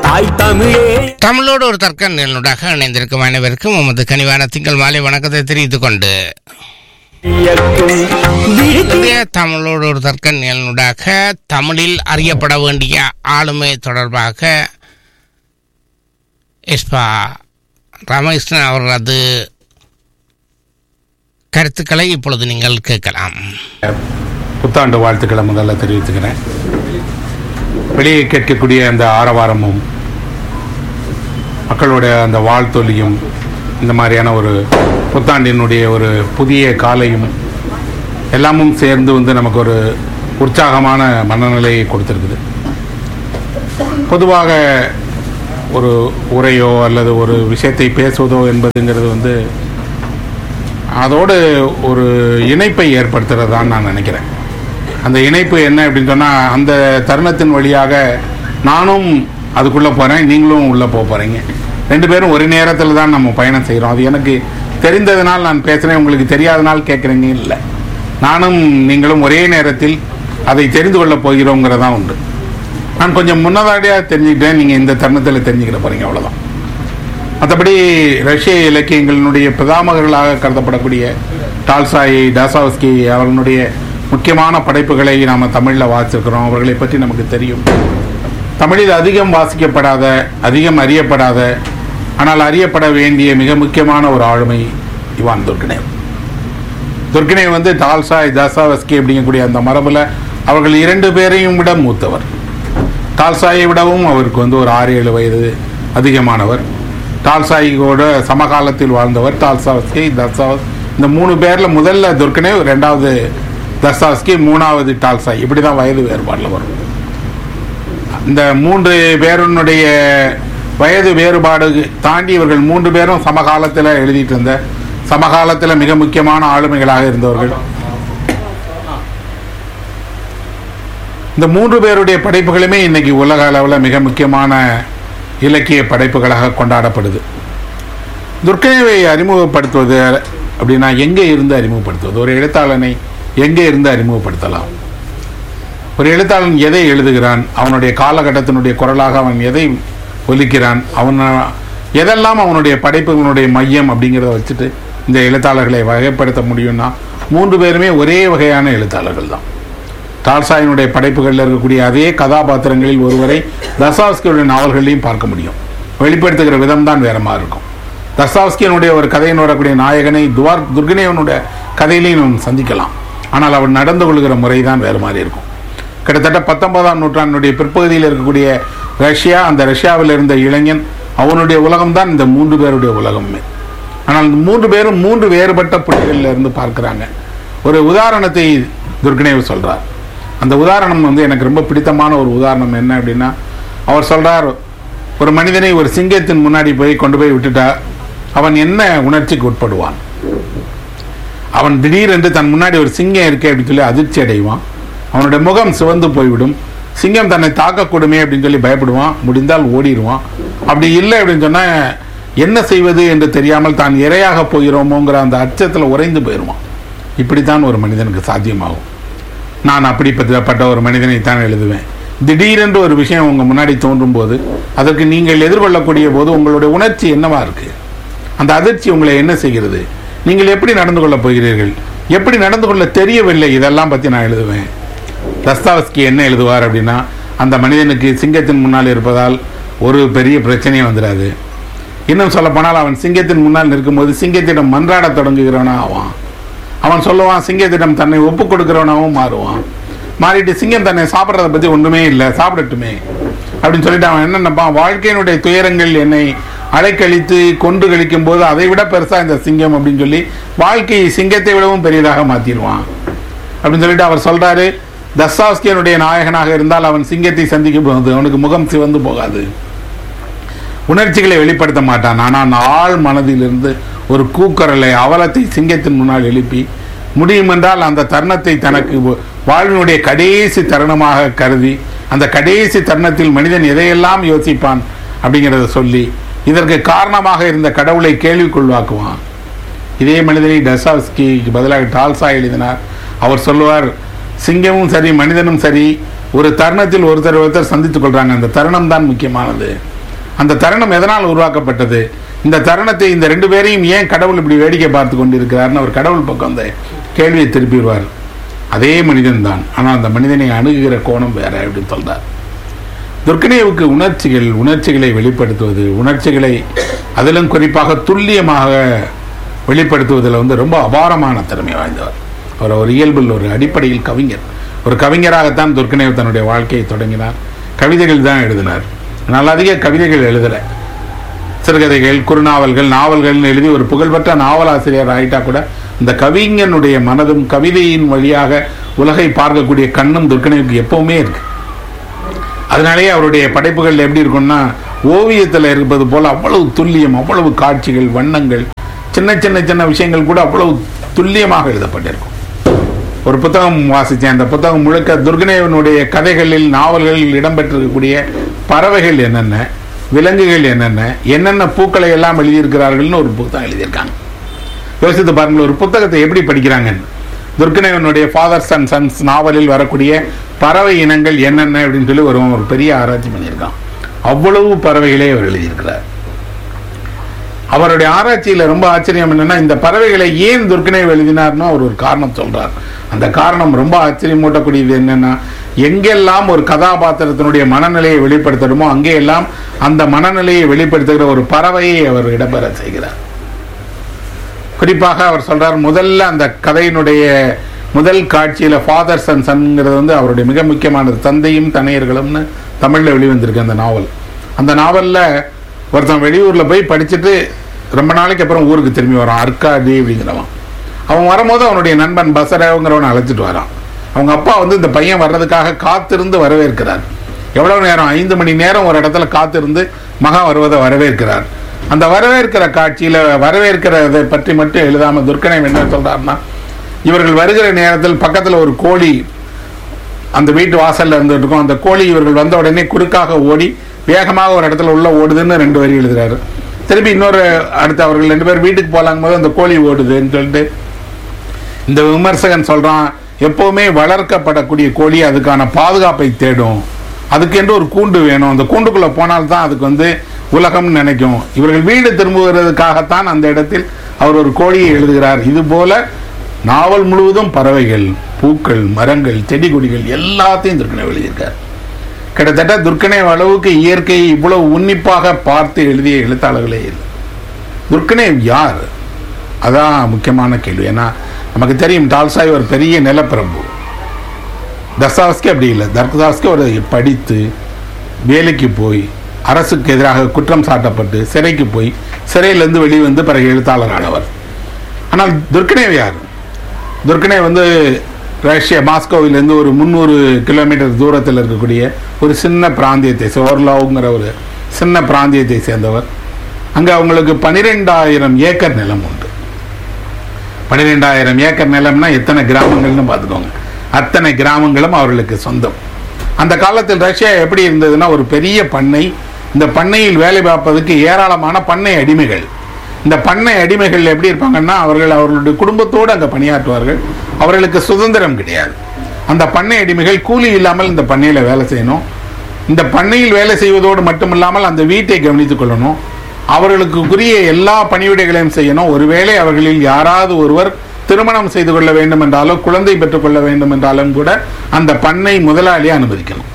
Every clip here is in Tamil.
தாய் தமிழே தமிழோடு ஒரு தர்க்க நிலனுடாக இணைந்திருக்கும் அனைவருக்கும் உமது கனிவான திங்கள் மாலை வணக்கத்தை தெரிவித்துக் கொண்டு இயக்கும் விழித்து இன்றைய தமிழோடு ஒரு தர்க்க நிலனுடாக தமிழில் அறியப்பட வேண்டிய ஆளுமை தொடர்பாக எஸ்பா ராமகிருஷ்ணன் அவர்களது கருத்துக்களை இப்பொழுது நீங்கள் கேட்கலாம் புத்தாண்டு வாழ்த்துக்களை முதல்ல தெரிவித்துக்கிறேன் வெளியே கேட்கக்கூடிய அந்த ஆரவாரமும் மக்களுடைய அந்த வாழ்த்தொலியும் இந்த மாதிரியான ஒரு புத்தாண்டினுடைய ஒரு புதிய காலையும் எல்லாமும் சேர்ந்து வந்து நமக்கு ஒரு உற்சாகமான மனநிலையை கொடுத்துருக்குது பொதுவாக ஒரு உரையோ அல்லது ஒரு விஷயத்தை பேசுவதோ என்பதுங்கிறது வந்து அதோடு ஒரு இணைப்பை ஏற்படுத்துறதான்னு நான் நினைக்கிறேன் அந்த இணைப்பு என்ன அப்படின்னு சொன்னால் அந்த தருணத்தின் வழியாக நானும் அதுக்குள்ளே போகிறேன் நீங்களும் உள்ளே போக போகிறீங்க ரெண்டு பேரும் ஒரு நேரத்தில் தான் நம்ம பயணம் செய்கிறோம் அது எனக்கு தெரிந்ததுனால் நான் பேசுகிறேன் உங்களுக்கு தெரியாதனால் கேட்குறீங்க இல்லை நானும் நீங்களும் ஒரே நேரத்தில் அதை தெரிந்து கொள்ளப் போகிறோங்கிறதான் உண்டு நான் கொஞ்சம் முன்னதாடியாக தெரிஞ்சுக்கிட்டேன் நீங்கள் இந்த தருணத்தில் தெரிஞ்சுக்கிற போகிறீங்க அவ்வளோதான் மற்றபடி ரஷ்ய இலக்கியங்களினுடைய பிதாமகர்களாக கருதப்படக்கூடிய டால்சாய் டாசாவஸ்கி அவர்களுடைய முக்கியமான படைப்புகளை நாம் தமிழில் வாசிச்சிருக்கிறோம் அவர்களை பற்றி நமக்கு தெரியும் தமிழில் அதிகம் வாசிக்கப்படாத அதிகம் அறியப்படாத ஆனால் அறியப்பட வேண்டிய மிக முக்கியமான ஒரு ஆளுமை இவான் துர்கனேவ் துர்கனேவ் வந்து டால்சாய் தாசாவஸ்கி அப்படிங்கக்கூடிய அந்த மரபில் அவர்கள் இரண்டு பேரையும் விட மூத்தவர் டால்சாயை விடவும் அவருக்கு வந்து ஒரு ஆறு ஏழு வயது அதிகமானவர் டால்சாயியோட சமகாலத்தில் வாழ்ந்தவர் டால்சாவஸ்கி தசாவஸ் இந்த மூணு பேரில் முதல்ல துர்கனேவ் ரெண்டாவது தசாவஸ்கி மூணாவது டால்சாய் இப்படி தான் வயது வேறுபாடில் வரும் இந்த மூன்று பேருனுடைய வயது வேறுபாடு தாண்டி இவர்கள் மூன்று பேரும் சமகாலத்தில் எழுதிட்டு இருந்த சமகாலத்தில் மிக முக்கியமான ஆளுமைகளாக இருந்தவர்கள் இந்த மூன்று பேருடைய படைப்புகளுமே இன்னைக்கு உலக அளவில் மிக முக்கியமான இலக்கிய படைப்புகளாக கொண்டாடப்படுது துர்க்கனேவை அறிமுகப்படுத்துவது அப்படின்னா எங்கே இருந்து அறிமுகப்படுத்துவது ஒரு எழுத்தாளனை எங்கே இருந்து அறிமுகப்படுத்தலாம் ஒரு எழுத்தாளன் எதை எழுதுகிறான் அவனுடைய காலகட்டத்தினுடைய குரலாக அவன் எதை ஒலிக்கிறான் அவன் எதெல்லாம் அவனுடைய படைப்புகளுடைய மையம் அப்படிங்கிறத வச்சுட்டு இந்த எழுத்தாளர்களை வகைப்படுத்த முடியும்னா மூன்று பேருமே ஒரே வகையான எழுத்தாளர்கள் தான் டால்சாயினுடைய படைப்புகளில் இருக்கக்கூடிய அதே கதாபாத்திரங்களில் ஒருவரை தசாவஸ்கியுடைய நாவல்களையும் பார்க்க முடியும் வெளிப்படுத்துகிற விதம் தான் வேற மாதிரி இருக்கும் தசாவஸ்கியனுடைய ஒரு கதையின் வரக்கூடிய நாயகனை துவார் துர்கனேவனுடைய கதையிலையும் நாம் சந்திக்கலாம் ஆனால் அவன் நடந்து கொள்கிற முறை தான் வேறு மாதிரி இருக்கும் கிட்டத்தட்ட பத்தொன்பதாம் நூற்றாண்டுடைய பிற்பகுதியில் இருக்கக்கூடிய ரஷ்யா அந்த ரஷ்யாவில் இருந்த இளைஞன் அவனுடைய உலகம்தான் இந்த மூன்று பேருடைய உலகமே ஆனால் இந்த மூன்று பேரும் மூன்று வேறுபட்ட புள்ளிகளில் இருந்து பார்க்குறாங்க ஒரு உதாரணத்தை துர்கனேவ் சொல்றார் அந்த உதாரணம் வந்து எனக்கு ரொம்ப பிடித்தமான ஒரு உதாரணம் என்ன அப்படின்னா அவர் சொல்றார் ஒரு மனிதனை ஒரு சிங்கத்தின் முன்னாடி போய் கொண்டு போய் விட்டுட்டா அவன் என்ன உணர்ச்சிக்கு உட்படுவான் அவன் திடீரென்று தன் முன்னாடி ஒரு சிங்கம் இருக்கே அப்படின்னு சொல்லி அதிர்ச்சி அடைவான் அவனுடைய முகம் சிவந்து போய்விடும் சிங்கம் தன்னை தாக்கக்கூடுமே அப்படின்னு சொல்லி பயப்படுவான் முடிந்தால் ஓடிடுவான் அப்படி இல்லை அப்படின்னு சொன்னால் என்ன செய்வது என்று தெரியாமல் தான் இரையாக போகிறோமோங்கிற அந்த அச்சத்தில் உறைந்து போயிடுவான் இப்படித்தான் ஒரு மனிதனுக்கு சாத்தியமாகும் நான் அப்படிப்பட்ட ஒரு மனிதனை தான் எழுதுவேன் திடீரென்று ஒரு விஷயம் உங்கள் முன்னாடி தோன்றும் போது அதற்கு நீங்கள் எதிர்கொள்ளக்கூடிய போது உங்களுடைய உணர்ச்சி என்னவா இருக்கு அந்த அதிர்ச்சி உங்களை என்ன செய்கிறது நீங்கள் எப்படி நடந்து கொள்ளப் போகிறீர்கள் எப்படி நடந்து கொள்ள தெரியவில்லை இதெல்லாம் பற்றி நான் எழுதுவேன் தஸ்தாவஸ்கி என்ன எழுதுவார் அப்படின்னா அந்த மனிதனுக்கு சிங்கத்தின் முன்னால் இருப்பதால் ஒரு பெரிய பிரச்சனையும் வந்துடாது இன்னும் சொல்லப்போனால் அவன் சிங்கத்தின் முன்னால் நிற்கும்போது சிங்கத்திடம் மன்றாட தொடங்குகிறவனா ஆவான் அவன் சொல்லுவான் சிங்கத்திடம் தன்னை ஒப்பு கொடுக்கிறவனாகவும் மாறுவான் மாறிட்டு சிங்கம் தன்னை சாப்பிட்றத பற்றி ஒன்றுமே இல்லை சாப்பிடட்டுமே அப்படின்னு சொல்லிட்டு அவன் என்ன நினைப்பான் வாழ்க்கையினுடைய துயரங்கள் என்னை அலைக்கழித்து கொன்று கழிக்கும் போது அதை விட பெருசா இந்த சிங்கம் அப்படின்னு சொல்லி வாழ்க்கையை சிங்கத்தை விடவும் பெரியதாக மாத்திடுவான் அப்படின்னு சொல்லிட்டு அவர் சொல்றாரு தஸ்தாஸ்கியனுடைய நாயகனாக இருந்தால் அவன் சிங்கத்தை சந்திக்கும் போது அவனுக்கு முகம் சிவந்து போகாது உணர்ச்சிகளை வெளிப்படுத்த மாட்டான் ஆனால் அந்த ஆழ் மனதிலிருந்து ஒரு கூக்குரலை அவலத்தை சிங்கத்தின் முன்னால் எழுப்பி முடியுமென்றால் அந்த தருணத்தை தனக்கு வாழ்வினுடைய கடைசி தருணமாக கருதி அந்த கடைசி தருணத்தில் மனிதன் எதையெல்லாம் யோசிப்பான் அப்படிங்கிறத சொல்லி இதற்கு காரணமாக இருந்த கடவுளை கேள்விக்குள்வாக்குவான் இதே மனிதனை டசாவ்ஸ்கிக்கு பதிலாக டால்சா எழுதினார் அவர் சொல்லுவார் சிங்கமும் சரி மனிதனும் சரி ஒரு தருணத்தில் ஒருத்தர் ஒருத்தர் சந்தித்துக் கொள்றாங்க அந்த தருணம் தான் முக்கியமானது அந்த தருணம் எதனால் உருவாக்கப்பட்டது இந்த தருணத்தை இந்த ரெண்டு பேரையும் ஏன் கடவுள் இப்படி வேடிக்கை பார்த்து கொண்டிருக்கிறார்னு அவர் கடவுள் பக்கம் அந்த கேள்வியை திருப்பிடுவார் அதே மனிதன் தான் ஆனால் அந்த மனிதனை அணுகுகிற கோணம் வேற அப்படின்னு சொல்றார் துர்க்கனேவுக்கு உணர்ச்சிகள் உணர்ச்சிகளை வெளிப்படுத்துவது உணர்ச்சிகளை அதிலும் குறிப்பாக துல்லியமாக வெளிப்படுத்துவதில் வந்து ரொம்ப அபாரமான திறமை வாய்ந்தவர் அவர் ஒரு இயல்பில் ஒரு அடிப்படையில் கவிஞர் ஒரு கவிஞராகத்தான் துர்க்கனேவ் தன்னுடைய வாழ்க்கையை தொடங்கினார் கவிதைகள் தான் எழுதினார் ஆனால் அதிக கவிதைகள் எழுதலை சிறுகதைகள் குறுநாவல்கள் நாவல்கள்னு எழுதி ஒரு புகழ்பெற்ற நாவலாசிரியர் ஆயிட்டா கூட இந்த கவிஞனுடைய மனதும் கவிதையின் வழியாக உலகை பார்க்கக்கூடிய கண்ணும் துர்க்கனேவுக்கு எப்பவுமே இருக்கு அதனாலேயே அவருடைய படைப்புகள் எப்படி இருக்கும்னா ஓவியத்தில் இருப்பது போல அவ்வளவு துல்லியம் அவ்வளவு காட்சிகள் வண்ணங்கள் சின்ன சின்ன சின்ன விஷயங்கள் கூட அவ்வளவு துல்லியமாக எழுதப்பட்டிருக்கும் ஒரு புத்தகம் வாசித்தேன் அந்த புத்தகம் முழுக்க துர்கனேவனுடைய கதைகளில் நாவல்களில் இடம்பெற்றிருக்கக்கூடிய பறவைகள் என்னென்ன விலங்குகள் என்னென்ன என்னென்ன பூக்களை எல்லாம் எழுதியிருக்கிறார்கள்னு ஒரு புத்தகம் எழுதியிருக்காங்க யோசித்து பாருங்கள் ஒரு புத்தகத்தை எப்படி படிக்கிறாங்கன்னு துர்கனேவனுடைய ஃபாதர்ஸ் அண்ட் சன்ஸ் நாவலில் வரக்கூடிய பறவை இனங்கள் என்னென்ன அப்படின்னு சொல்லி ஒரு ஒரு பெரிய ஆராய்ச்சி பண்ணியிருக்கான் அவ்வளவு பறவைகளே அவர் எழுதியிருக்கிறார் அவருடைய ஆராய்ச்சியில ரொம்ப ஆச்சரியம் என்னன்னா இந்த பறவைகளை ஏன் துர்க்கனேவ் எழுதினார்னு அவர் ஒரு காரணம் சொல்றார் அந்த காரணம் ரொம்ப ஆச்சரியமூட்டக்கூடியது என்னன்னா எங்கெல்லாம் ஒரு கதாபாத்திரத்தினுடைய மனநிலையை வெளிப்படுத்தணுமோ அங்கேயெல்லாம் அந்த மனநிலையை வெளிப்படுத்துகிற ஒரு பறவையை அவர் இடம்பெற செய்கிறார் குறிப்பாக அவர் சொல்றார் முதல்ல அந்த கதையினுடைய முதல் காட்சியில ஃபாதர்ஸ் அண்ட் சன்ங்கிறது வந்து அவருடைய மிக முக்கியமானது தந்தையும் தனையர்களும்னு தமிழ்ல வெளிவந்திருக்கு அந்த நாவல் அந்த நாவல்ல ஒருத்தன் வெளியூர்ல போய் படிச்சுட்டு ரொம்ப நாளைக்கு அப்புறம் ஊருக்கு திரும்பி வரான் அர்க்காடி அப்படிங்கிறவன் அவன் வரும்போது அவனுடைய நண்பன் பசரவங்கிறவனை அழைச்சிட்டு வரான் அவங்க அப்பா வந்து இந்த பையன் வர்றதுக்காக காத்திருந்து வரவேற்கிறார் எவ்வளவு நேரம் ஐந்து மணி நேரம் ஒரு இடத்துல காத்திருந்து மகன் வருவதை வரவேற்கிறார் அந்த வரவேற்கிற காட்சியில வரவேற்கிறதை பற்றி மட்டும் எழுதாம துர்க்கனை என்ன சொல்றாருன்னா இவர்கள் வருகிற நேரத்தில் பக்கத்துல ஒரு கோழி அந்த வீட்டு வாசல்ல இருந்துட்டு இருக்கும் அந்த கோழி இவர்கள் வந்த உடனே குறுக்காக ஓடி வேகமாக ஒரு இடத்துல உள்ள ஓடுதுன்னு ரெண்டு வரி எழுதுறாரு திருப்பி இன்னொரு அடுத்து அவர்கள் ரெண்டு பேர் வீட்டுக்கு போலாங்கும் போது அந்த கோழி ஓடுதுன்னு சொல்லிட்டு இந்த விமர்சகன் சொல்றான் எப்பவுமே வளர்க்கப்படக்கூடிய கோழி அதுக்கான பாதுகாப்பை தேடும் அதுக்கென்று ஒரு கூண்டு வேணும் அந்த கூண்டுக்குள்ள போனால்தான் அதுக்கு வந்து உலகம் நினைக்கும் இவர்கள் வீடு திரும்புகிறதுக்காகத்தான் அந்த இடத்தில் அவர் ஒரு கோழியை எழுதுகிறார் இது போல நாவல் முழுவதும் பறவைகள் பூக்கள் மரங்கள் செடி கொடிகள் எல்லாத்தையும் துர்க்கனை எழுதியிருக்கார் கிட்டத்தட்ட துர்க்கனை அளவுக்கு இயற்கையை இவ்வளவு உன்னிப்பாக பார்த்து எழுதிய எழுத்தாளர்களே இல்லை துர்க்கனை யார் அதான் முக்கியமான கேள்வி ஏன்னா நமக்கு தெரியும் டால்சாய் ஒரு பெரிய நிலப்பிரபு தஸ்தாவஸ்கி அப்படி இல்லை தர்கதாஸ்கி ஒரு படித்து வேலைக்கு போய் அரசுக்கு எதிராக குற்றம் சாட்டப்பட்டு சிறைக்கு போய் சிறையிலிருந்து வெளியே வந்து பிறகு எழுத்தாளர் ஆனவர் ஆனால் துர்க்கனேவ் யார் துர்க்கனேவ் வந்து ரஷ்யா மாஸ்கோவிலிருந்து ஒரு முந்நூறு கிலோமீட்டர் தூரத்தில் இருக்கக்கூடிய ஒரு சின்ன பிராந்தியத்தை சோர்லாவுங்கிற ஒரு சின்ன பிராந்தியத்தை சேர்ந்தவர் அங்கே அவங்களுக்கு பனிரெண்டாயிரம் ஏக்கர் நிலம் உண்டு பன்னிரெண்டாயிரம் ஏக்கர் நிலம்னா எத்தனை கிராமங்கள்னு பார்த்துக்கோங்க அத்தனை கிராமங்களும் அவர்களுக்கு சொந்தம் அந்த காலத்தில் ரஷ்யா எப்படி இருந்ததுன்னா ஒரு பெரிய பண்ணை இந்த பண்ணையில் வேலை பார்ப்பதற்கு ஏராளமான பண்ணை அடிமைகள் இந்த பண்ணை அடிமைகள் எப்படி இருப்பாங்கன்னா அவர்கள் அவர்களுடைய குடும்பத்தோடு அங்கே பணியாற்றுவார்கள் அவர்களுக்கு சுதந்திரம் கிடையாது அந்த பண்ணை அடிமைகள் கூலி இல்லாமல் இந்த பண்ணையில் வேலை செய்யணும் இந்த பண்ணையில் வேலை செய்வதோடு மட்டுமில்லாமல் அந்த வீட்டை கவனித்துக் கொள்ளணும் அவர்களுக்குரிய எல்லா பணிவிடைகளையும் செய்யணும் ஒருவேளை அவர்களில் யாராவது ஒருவர் திருமணம் செய்து கொள்ள வேண்டும் என்றாலோ குழந்தை பெற்றுக் கொள்ள வேண்டும் என்றாலும் கூட அந்த பண்ணை முதலாளியை அனுமதிக்கணும்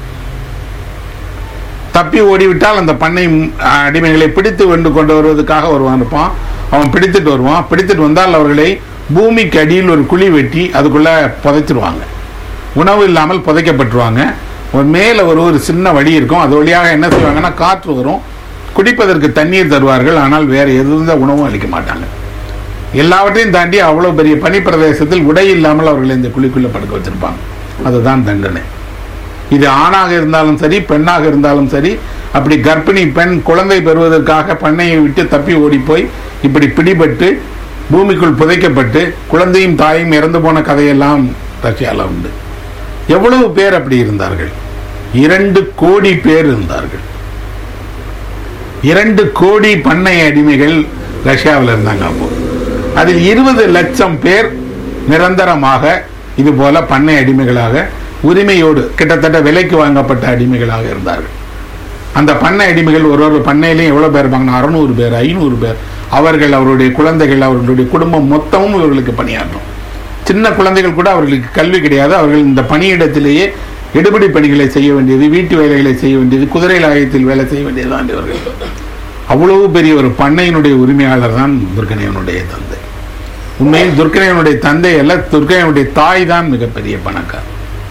தப்பி ஓடிவிட்டால் அந்த பண்ணை ம், அடிமைகளை பிடித்து கொண்டு கொண்டு வருவதற்காக ஒருவன் இருப்பான் அவன் பிடித்துட்டு வருவான் பிடித்துட்டு வந்தால் அவர்களை பூமிக்கு அடியில் ஒரு குழி வெட்டி அதுக்குள்ள புதைச்சிருவாங்க உணவு இல்லாமல் புதைக்கப்பட்டுருவாங்க ஒரு மேலே ஒரு ஒரு சின்ன வழி இருக்கும் அது வழியாக என்ன செய்வாங்கன்னா காற்று வரும் குடிப்பதற்கு தண்ணீர் தருவார்கள் ஆனால் வேற எதுவும் உணவும் அளிக்க மாட்டாங்க எல்லாவற்றையும் தாண்டி அவ்வளவு பெரிய பனி பிரதேசத்தில் உடை இல்லாமல் அவர்களை இந்த குழிக்குள்ள படுக்க வச்சிருப்பாங்க அதுதான் தண்டனை இது ஆணாக இருந்தாலும் சரி பெண்ணாக இருந்தாலும் சரி அப்படி கர்ப்பிணி பெண் குழந்தை பெறுவதற்காக பண்ணையை விட்டு தப்பி ஓடி போய் இப்படி பிடிபட்டு பூமிக்குள் புதைக்கப்பட்டு குழந்தையும் தாயும் இறந்து போன கதையெல்லாம் ரஷ்யாவில் உண்டு எவ்வளவு பேர் அப்படி இருந்தார்கள் இரண்டு கோடி பேர் இருந்தார்கள் இரண்டு கோடி பண்ணை அடிமைகள் ரஷ்யாவில் இருந்தாங்க அப்போ அதில் இருபது லட்சம் பேர் நிரந்தரமாக இது போல பண்ணை அடிமைகளாக உரிமையோடு கிட்டத்தட்ட விலைக்கு வாங்கப்பட்ட அடிமைகளாக இருந்தார்கள் அந்த பண்ணை அடிமைகள் ஒரு ஒரு பண்ணையிலையும் எவ்வளோ பேர் இருப்பாங்கன்னா அறநூறு பேர் ஐநூறு பேர் அவர்கள் அவருடைய குழந்தைகள் அவர்களுடைய குடும்பம் மொத்தமும் இவர்களுக்கு பணியாற்றும் சின்ன குழந்தைகள் கூட அவர்களுக்கு கல்வி கிடையாது அவர்கள் இந்த பணியிடத்திலேயே எடுபடி பணிகளை செய்ய வேண்டியது வீட்டு வேலைகளை செய்ய வேண்டியது குதிரை லாயத்தில் வேலை செய்ய வேண்டியதுதான் இவர்கள் அவ்வளவு பெரிய ஒரு பண்ணையினுடைய உரிமையாளர் தான் துர்க்கனையனுடைய தந்தை உண்மையில் துர்க்கனையனுடைய தந்தை அல்ல துர்க்கனையனுடைய தாய் தான் மிகப்பெரிய பணக்கார்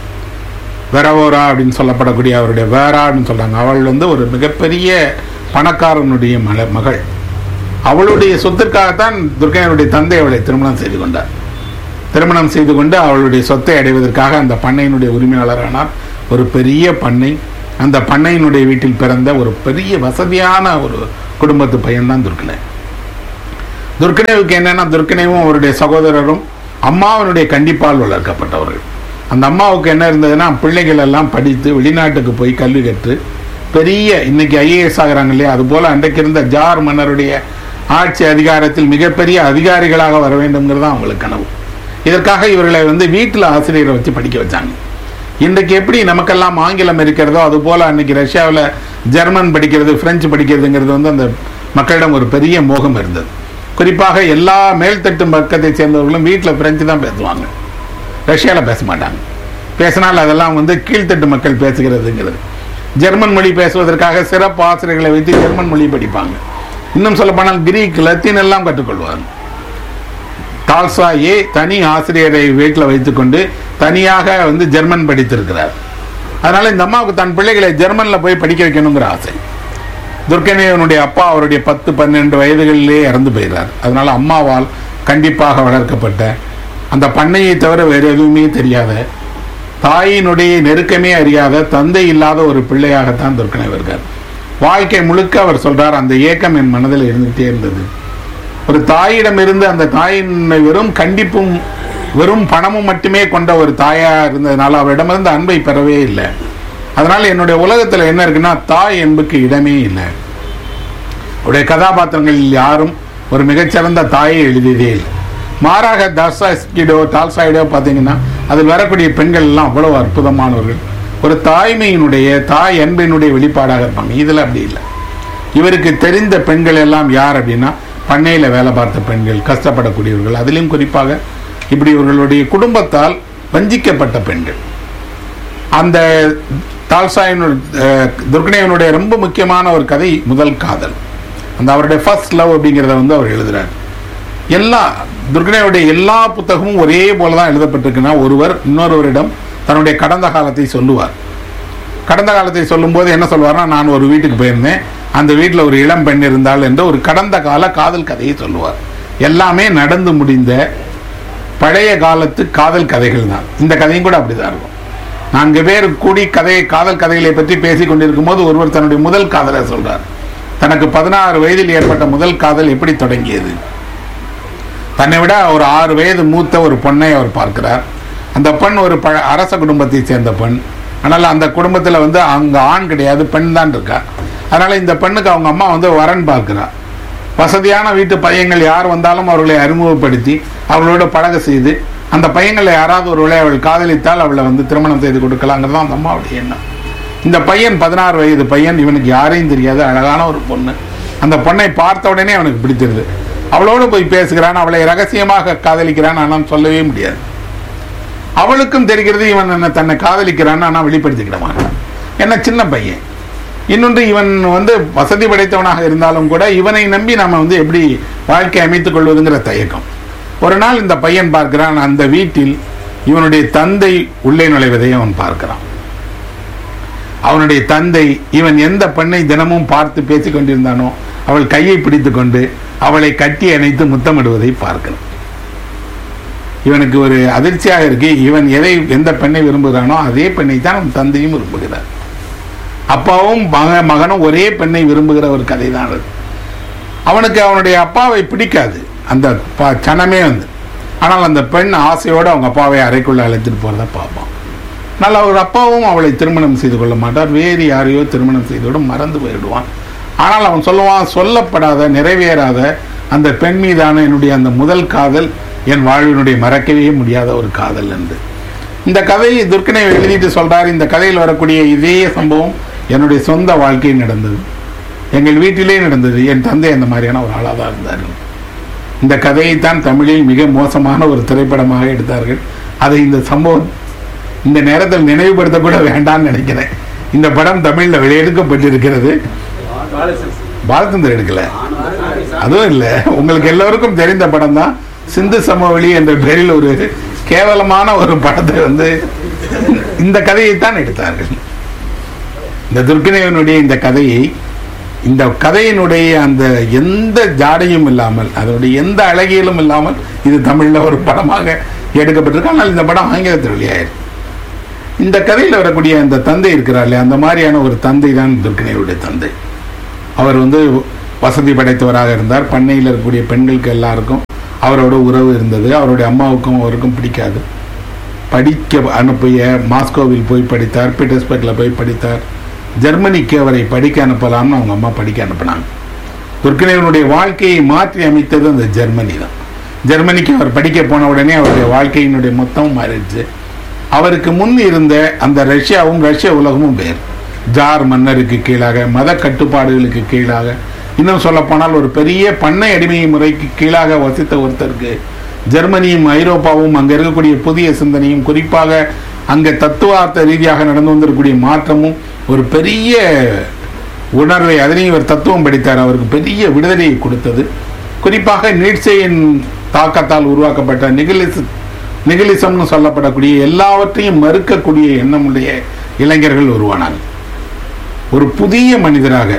வெரவோரா அப்படின்னு சொல்லப்படக்கூடிய அவருடைய வேரா அப்படின்னு சொல்றாங்க அவள் வந்து ஒரு மிகப்பெரிய பணக்காரனுடைய மல மகள் அவளுடைய சொத்திற்காகத்தான் துர்க்கையனுடைய தந்தை அவளை திருமணம் செய்து கொண்டார் திருமணம் செய்து கொண்டு அவளுடைய சொத்தை அடைவதற்காக அந்த பண்ணையினுடைய உரிமையாளரானார் ஒரு பெரிய பண்ணை அந்த பண்ணையினுடைய வீட்டில் பிறந்த ஒரு பெரிய வசதியான ஒரு குடும்பத்து பையன்தான் துர்க்கனை துர்க்கனேவுக்கு என்னன்னா துர்க்கனேவும் அவருடைய சகோதரரும் அம்மாவனுடைய கண்டிப்பால் வளர்க்கப்பட்டவர்கள் அந்த அம்மாவுக்கு என்ன இருந்ததுன்னா பிள்ளைகள் எல்லாம் படித்து வெளிநாட்டுக்கு போய் கல்வி கற்று பெரிய இன்னைக்கு ஐஏஎஸ் ஆகிறாங்க இல்லையா அதுபோல அன்றைக்கு இருந்த ஜார் மன்னருடைய ஆட்சி அதிகாரத்தில் மிகப்பெரிய அதிகாரிகளாக வர வேண்டும்ங்கிறது தான் அவங்களுக்கு கனவு இதற்காக இவர்களை வந்து வீட்டில் ஆசிரியரை வச்சு படிக்க வச்சாங்க இன்றைக்கு எப்படி நமக்கெல்லாம் ஆங்கிலம் இருக்கிறதோ அது போல அன்னைக்கு ரஷ்யாவில் ஜெர்மன் படிக்கிறது பிரெஞ்சு படிக்கிறதுங்கிறது வந்து அந்த மக்களிடம் ஒரு பெரிய மோகம் இருந்தது குறிப்பாக எல்லா மேல்தட்டு பக்கத்தை சேர்ந்தவர்களும் வீட்டில் பிரெஞ்சு தான் பேசுவாங்க ரஷ்யாவில் பேச மாட்டாங்க பேசினால் அதெல்லாம் வந்து கீழ்த்தட்டு மக்கள் பேசுகிறதுங்கிறது ஜெர்மன் மொழி பேசுவதற்காக சிறப்பு ஆசிரியர்களை வைத்து ஜெர்மன் மொழி படிப்பாங்க இன்னும் சொல்லப்போனால் கிரீக் லத்தீன் எல்லாம் கற்றுக்கொள்வாங்க டால்சாயே தனி ஆசிரியரை வீட்டில் வைத்துக்கொண்டு தனியாக வந்து ஜெர்மன் படித்திருக்கிறார் அதனால இந்த அம்மாவுக்கு தன் பிள்ளைகளை ஜெர்மன்ல போய் படிக்க வைக்கணுங்கிற ஆசை துர்க்கனேவனுடைய அப்பா அவருடைய பத்து பன்னெண்டு வயதுகளிலே இறந்து போயிறார் அதனால அம்மாவால் கண்டிப்பாக வளர்க்கப்பட்ட அந்த பண்ணையை தவிர வேறு எதுவுமே தெரியாத தாயினுடைய நெருக்கமே அறியாத தந்தை இல்லாத ஒரு பிள்ளையாகத்தான் துர்க்கனேவர் இருக்கார் வாழ்க்கை முழுக்க அவர் சொல்றார் அந்த ஏக்கம் என் மனதில் இருந்துகிட்டே இருந்தது ஒரு தாயிடம் இருந்து அந்த தாயின் வெறும் கண்டிப்பும் வெறும் பணமும் மட்டுமே கொண்ட ஒரு தாயா இருந்ததுனால அவரிடமிருந்து அன்பை பெறவே இல்லை அதனால என்னுடைய உலகத்துல என்ன இருக்குன்னா தாய் என்புக்கு இடமே இல்லை உடைய கதாபாத்திரங்களில் யாரும் ஒரு மிகச்சிறந்த தாயை எழுதியதே இல்லை மாறாக தாஸ்டாஸ்கிடோ டால்சாயிடோ பார்த்தீங்கன்னா அதில் வரக்கூடிய பெண்கள் எல்லாம் அவ்வளவு அற்புதமானவர்கள் ஒரு தாய்மையினுடைய தாய் அன்பினுடைய வெளிப்பாடாக இருப்பாங்க இதில் அப்படி இல்லை இவருக்கு தெரிந்த பெண்கள் எல்லாம் யார் அப்படின்னா பண்ணையில் வேலை பார்த்த பெண்கள் கஷ்டப்படக்கூடியவர்கள் அதிலும் குறிப்பாக இப்படி இவர்களுடைய குடும்பத்தால் வஞ்சிக்கப்பட்ட பெண்கள் அந்த தால்சாயினுடைய துர்கனேவனுடைய ரொம்ப முக்கியமான ஒரு கதை முதல் காதல் அந்த அவருடைய ஃபர்ஸ்ட் லவ் அப்படிங்கிறத வந்து அவர் எழுதுறார் எல்லா துர்கனேவனுடைய எல்லா புத்தகமும் ஒரே போல தான் எழுதப்பட்டிருக்குன்னா ஒருவர் இன்னொருவரிடம் தன்னுடைய கடந்த காலத்தை சொல்லுவார் கடந்த காலத்தை சொல்லும்போது என்ன சொல்வார்னா நான் ஒரு வீட்டுக்கு போயிருந்தேன் அந்த வீட்டில் ஒரு இளம் பெண் இருந்தால் என்று ஒரு கடந்த கால காதல் கதையை சொல்லுவார் எல்லாமே நடந்து முடிந்த பழைய காலத்து காதல் கதைகள் தான் இந்த கதையும் கூட அப்படிதான் இருக்கும் நான்கு பேர் கூடி கதை காதல் கதைகளை பற்றி பேசிக் கொண்டிருக்கும் போது ஒருவர் தன்னுடைய முதல் காதலை சொல்றார் தனக்கு பதினாறு வயதில் ஏற்பட்ட முதல் காதல் எப்படி தொடங்கியது தன்னை விட ஒரு ஆறு வயது மூத்த ஒரு பொண்ணை அவர் பார்க்கிறார் அந்த பெண் ஒரு ப அரச குடும்பத்தை சேர்ந்த பெண் ஆனால் அந்த குடும்பத்தில் வந்து அங்கே ஆண் கிடையாது பெண் தான் இருக்கா அதனால இந்த பெண்ணுக்கு அவங்க அம்மா வந்து வரன் பார்க்கிறா வசதியான வீட்டு பையங்கள் யார் வந்தாலும் அவர்களை அறிமுகப்படுத்தி அவர்களோட பழக செய்து அந்த பையங்களை யாராவது ஒருவேளை அவள் காதலித்தால் அவளை வந்து திருமணம் செய்து கொடுக்கலாங்கிறது தான் அந்த அம்மாவுடைய எண்ணம் இந்த பையன் பதினாறு வயது பையன் இவனுக்கு யாரையும் தெரியாது அழகான ஒரு பொண்ணு அந்த பொண்ணை பார்த்த உடனே அவனுக்கு பிடிச்சிருது அவளோடு போய் பேசுகிறான் அவளை ரகசியமாக காதலிக்கிறான் ஆனால் சொல்லவே முடியாது அவளுக்கும் தெரிகிறது இவன் என்ன தன்னை காதலிக்கிறான்னு ஆனால் வெளிப்படுத்திக்கிட மாட்டான் என்ன சின்ன பையன் இன்னொன்று இவன் வந்து வசதி படைத்தவனாக இருந்தாலும் கூட இவனை நம்பி நாம வந்து எப்படி வாழ்க்கை அமைத்துக் கொள்வதுங்கிற தயக்கம் ஒரு நாள் இந்த பையன் பார்க்கிறான் அந்த வீட்டில் இவனுடைய தந்தை உள்ளே நுழைவதை அவன் பார்க்கிறான் அவனுடைய தந்தை இவன் எந்த பெண்ணை தினமும் பார்த்து பேசிக் கொண்டிருந்தானோ அவள் கையை பிடித்துக் கொண்டு அவளை கட்டி அணைத்து முத்தமிடுவதை பார்க்கிறான் இவனுக்கு ஒரு அதிர்ச்சியாக இருக்கு இவன் எதை எந்த பெண்ணை விரும்புகிறானோ அதே பெண்ணை தான் அவன் தந்தையும் விரும்புகிறார் அப்பாவும் மக மகனும் ஒரே பெண்ணை விரும்புகிற ஒரு கதை தான் அது அவனுக்கு அவனுடைய அப்பாவை பிடிக்காது அந்த ப- சனமே வந்து ஆனால் அந்த பெண் ஆசையோடு அவங்க அப்பாவை அறைக்குள்ள அழைத்துட்டு போறத பார்ப்பான் ஆனால் அவர் அப்பாவும் அவளை திருமணம் செய்து கொள்ள மாட்டார் வேறு யாரையோ திருமணம் செய்தோடு மறந்து போயிடுவான் ஆனால் அவன் சொல்லுவான் சொல்லப்படாத நிறைவேறாத அந்த பெண் மீதான என்னுடைய அந்த முதல் காதல் என் வாழ்வினுடைய மறக்கவே முடியாத ஒரு காதல் என்று இந்த கதையை துர்க்கனை எழுதிட்டு சொல்றார் இந்த கதையில் வரக்கூடிய இதே சம்பவம் என்னுடைய சொந்த வாழ்க்கை நடந்தது எங்கள் வீட்டிலே நடந்தது என் தந்தை அந்த மாதிரியான ஒரு ஆளாக தான் இருந்தார்கள் இந்த கதையைத்தான் தமிழில் மிக மோசமான ஒரு திரைப்படமாக எடுத்தார்கள் அதை இந்த சம்பவம் இந்த நேரத்தில் நினைவுபடுத்த கூட வேண்டாம்னு நினைக்கிறேன் இந்த படம் தமிழில் வெளியெடுக்கப்பட்டிருக்கிறது பாலச்சந்தர் எடுக்கல அதுவும் இல்லை உங்களுக்கு எல்லோருக்கும் தெரிந்த படம் தான் சிந்து சமவெளி என்ற பெயரில் ஒரு கேவலமான ஒரு படத்தை வந்து இந்த கதையைத்தான் எடுத்தார்கள் இந்த துர்க்கனேவனுடைய இந்த கதையை இந்த கதையினுடைய அந்த எந்த ஜாடையும் இல்லாமல் அதனுடைய எந்த அழகியலும் இல்லாமல் இது தமிழில் ஒரு படமாக எடுக்கப்பட்டிருக்கு ஆனால் இந்த படம் ஆங்கிலத்தில் வெளியாயிருக்கு இந்த கதையில் வரக்கூடிய அந்த தந்தை இருக்கிறார்களே அந்த மாதிரியான ஒரு தந்தை தான் துர்க்கனேவருடைய தந்தை அவர் வந்து வசதி படைத்தவராக இருந்தார் பண்ணையில் இருக்கக்கூடிய பெண்களுக்கு எல்லாருக்கும் அவரோட உறவு இருந்தது அவருடைய அம்மாவுக்கும் அவருக்கும் பிடிக்காது படிக்க அனுப்பிய மாஸ்கோவில் போய் படித்தார் பீட்டர்ஸ்பர்க்கில் போய் படித்தார் ஜெர்மனிக்கு அவரை படிக்க அனுப்பலாம்னு அவங்க அம்மா படிக்க அனுப்பினாங்க துர்க்கனேவனுடைய வாழ்க்கையை மாற்றி அமைத்தது அந்த ஜெர்மனி தான் ஜெர்மனிக்கு அவர் படிக்க போன உடனே அவருடைய வாழ்க்கையினுடைய மொத்தம் மாறிடுச்சு அவருக்கு முன் இருந்த அந்த ரஷ்யாவும் ரஷ்ய உலகமும் வேறு ஜார் மன்னருக்கு கீழாக மத கட்டுப்பாடுகளுக்கு கீழாக இன்னும் சொல்லப்போனால் ஒரு பெரிய பண்ணை அடிமை முறைக்கு கீழாக வசித்த ஒருத்தருக்கு ஜெர்மனியும் ஐரோப்பாவும் அங்கே இருக்கக்கூடிய புதிய சிந்தனையும் குறிப்பாக அங்கே தத்துவார்த்த ரீதியாக நடந்து வந்திருக்கக்கூடிய மாற்றமும் ஒரு பெரிய உணர்வை அதனையும் இவர் தத்துவம் படித்தார் அவருக்கு பெரிய விடுதலையை கொடுத்தது குறிப்பாக நீட்சையின் தாக்கத்தால் உருவாக்கப்பட்ட நிகிலிஸ் நிகிலிசம்னு சொல்லப்படக்கூடிய எல்லாவற்றையும் மறுக்கக்கூடிய எண்ணமுடைய இளைஞர்கள் உருவானாங்க ஒரு புதிய மனிதராக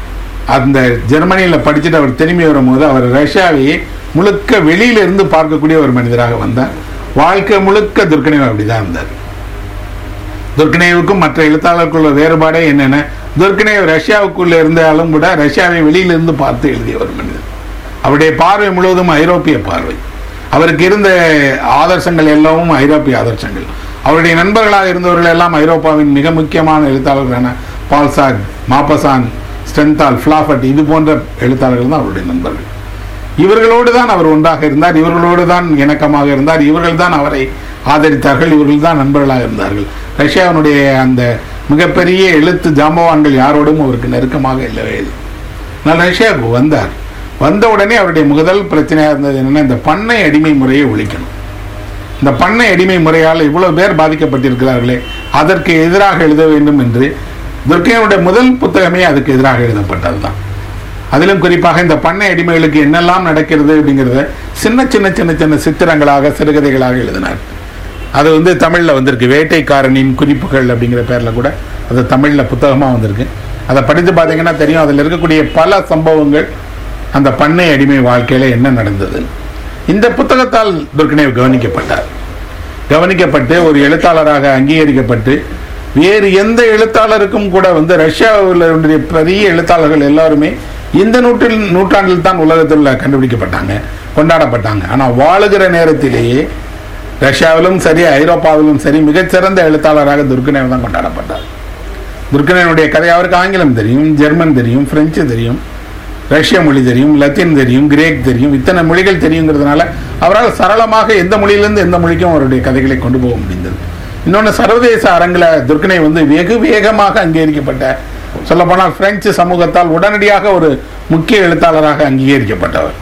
அந்த ஜெர்மனியில் படிச்சுட்டு அவர் திரும்பி வரும்போது அவர் ரஷ்யாவையே முழுக்க வெளியில இருந்து பார்க்கக்கூடிய ஒரு மனிதராக வந்தார் வாழ்க்கை முழுக்க துர்க்கனேவ் அப்படிதான் இருந்தார் துர்க்கனேவுக்கும் மற்ற எழுத்தாளருக்குள்ள வேறுபாடே என்னென்ன துர்க்கனேவ் ரஷ்யாவுக்குள்ள இருந்தாலும் கூட ரஷ்யாவை வெளியிலிருந்து பார்த்து எழுதிய ஒரு மனிதர் அவருடைய பார்வை முழுவதும் ஐரோப்பிய பார்வை அவருக்கு இருந்த ஆதர்சங்கள் எல்லாமும் ஐரோப்பிய ஆதர்சங்கள் அவருடைய நண்பர்களாக இருந்தவர்கள் எல்லாம் ஐரோப்பாவின் மிக முக்கியமான எழுத்தாளர்களான பால்சாக் மாப்பசான் ஸ்டென்தால் ஃபிளாஃபட் இது போன்ற எழுத்தாளர்கள் தான் அவருடைய நண்பர்கள் இவர்களோடு தான் அவர் ஒன்றாக இருந்தார் இவர்களோடு தான் இணக்கமாக இருந்தார் இவர்கள் தான் அவரை ஆதரித்தார்கள் இவர்கள் தான் நண்பர்களாக இருந்தார்கள் ரஷ்யாவினுடைய அந்த மிகப்பெரிய எழுத்து ஜாம்பவான்கள் யாரோடும் அவருக்கு நெருக்கமாக இல்லவே இல்லை நான் ரஷ்யாவுக்கு வந்தார் வந்த உடனே அவருடைய முதல் பிரச்சனையாக இருந்தது என்னன்னா இந்த பண்ணை அடிமை முறையை ஒழிக்கணும் இந்த பண்ணை அடிமை முறையால் இவ்வளவு பேர் பாதிக்கப்பட்டிருக்கிறார்களே அதற்கு எதிராக எழுத வேண்டும் என்று துர்க்கையனுடைய முதல் புத்தகமே அதுக்கு எதிராக எழுதப்பட்டது தான் அதிலும் குறிப்பாக இந்த பண்ணை அடிமைகளுக்கு என்னெல்லாம் நடக்கிறது அப்படிங்கிறத சின்ன சின்ன சின்ன சின்ன சித்திரங்களாக சிறுகதைகளாக எழுதினார் அது வந்து தமிழில் வந்திருக்கு வேட்டைக்காரனின் குறிப்புகள் அப்படிங்கிற பேரில் கூட அது தமிழில் புத்தகமாக வந்திருக்கு அதை படித்து பார்த்தீங்கன்னா தெரியும் அதில் இருக்கக்கூடிய பல சம்பவங்கள் அந்த பண்ணை அடிமை வாழ்க்கையில் என்ன நடந்தது இந்த புத்தகத்தால் துர்கனேவ் கவனிக்கப்பட்டார் கவனிக்கப்பட்டு ஒரு எழுத்தாளராக அங்கீகரிக்கப்பட்டு வேறு எந்த எழுத்தாளருக்கும் கூட வந்து ரஷ்யாவில் உள்ள பெரிய எழுத்தாளர்கள் எல்லாருமே இந்த நூற்றில் நூற்றாண்டில் தான் உலகத்தில் கண்டுபிடிக்கப்பட்டாங்க கொண்டாடப்பட்டாங்க ஆனால் வாழுகிற நேரத்திலேயே ரஷ்யாவிலும் சரி ஐரோப்பாவிலும் சரி மிகச்சிறந்த எழுத்தாளராக துர்கனேவ் தான் கொண்டாடப்பட்டார் துர்கனேவனுடைய கதை அவருக்கு ஆங்கிலம் தெரியும் ஜெர்மன் தெரியும் பிரெஞ்சு தெரியும் ரஷ்ய மொழி தெரியும் லத்தீன் தெரியும் கிரேக் தெரியும் இத்தனை மொழிகள் தெரியுங்கிறதுனால அவரால் சரளமாக எந்த மொழியிலிருந்து எந்த மொழிக்கும் அவருடைய கதைகளை கொண்டு போக முடிந்தது இன்னொன்று சர்வதேச அரங்கில் துர்க்கனை வந்து வெகு வேகமாக அங்கீகரிக்கப்பட்ட சொல்லப்போனால் பிரெஞ்சு சமூகத்தால் உடனடியாக ஒரு முக்கிய எழுத்தாளராக அங்கீகரிக்கப்பட்டவர்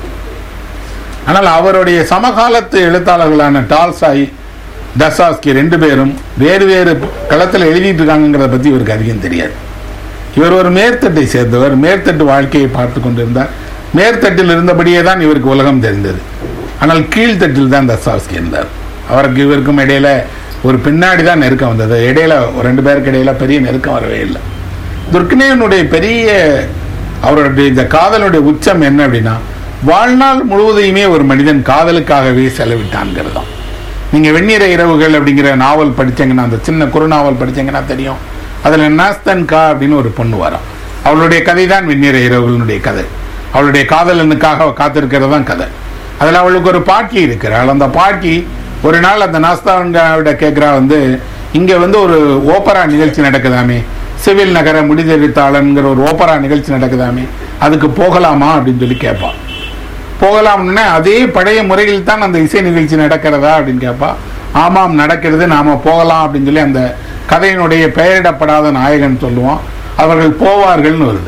ஆனால் அவருடைய சமகாலத்து எழுத்தாளர்களான டால்சாய் டசாஸ்கி ரெண்டு பேரும் வேறு வேறு களத்தில் எழுதிட்டு இருக்காங்கிறத பற்றி இவருக்கு அதிகம் தெரியாது இவர் ஒரு மேற்தட்டை சேர்ந்தவர் மேற்தட்டு வாழ்க்கையை பார்த்து கொண்டிருந்தார் மேற்தட்டில் இருந்தபடியே தான் இவருக்கு உலகம் தெரிந்தது ஆனால் கீழ்த்தட்டில் தான் தசாஸ்கி இருந்தார் அவருக்கு இவருக்கும் இடையில ஒரு பின்னாடி தான் நெருக்கம் வந்தது இடையில ஒரு ரெண்டு பேருக்கு இடையில பெரிய நெருக்கம் வரவே இல்லை துர்க்கனேயனுடைய பெரிய அவருடைய இந்த காதலுடைய உச்சம் என்ன அப்படின்னா வாழ்நாள் முழுவதையுமே ஒரு மனிதன் காதலுக்காகவே செலவிட்டான்ங்கிறது தான் நீங்க வெந்நீர இரவுகள் அப்படிங்கிற நாவல் படிச்சீங்கன்னா அந்த சின்ன குறுநாவல் படிச்சீங்கன்னா தெரியும் அதுல நாஸ்தன் கா அப்படின்னு ஒரு பொண்ணு வரும் அவளுடைய கதை தான் வெந்நீர இரவுகளுடைய கதை அவளுடைய காதலனுக்காக காத்திருக்கிறது தான் கதை அதில் அவளுக்கு ஒரு பாட்டி இருக்கிறாள் அந்த பாட்டி ஒரு நாள் அந்த நாஸ்தாவிட கேட்குறா வந்து இங்கே வந்து ஒரு ஓப்பரா நிகழ்ச்சி நடக்குதாமே சிவில் நகர முடிதெடுத்தாளன்கிற ஒரு ஓப்பரா நிகழ்ச்சி நடக்குதாமே அதுக்கு போகலாமா அப்படின்னு சொல்லி கேட்பான் போகலாம்னா அதே பழைய முறையில் தான் அந்த இசை நிகழ்ச்சி நடக்கிறதா அப்படின்னு கேட்பா ஆமாம் நடக்கிறது நாம போகலாம் அப்படின்னு சொல்லி அந்த கதையினுடைய பெயரிடப்படாத நாயகன் சொல்லுவோம் அவர்கள் போவார்கள்னு வருது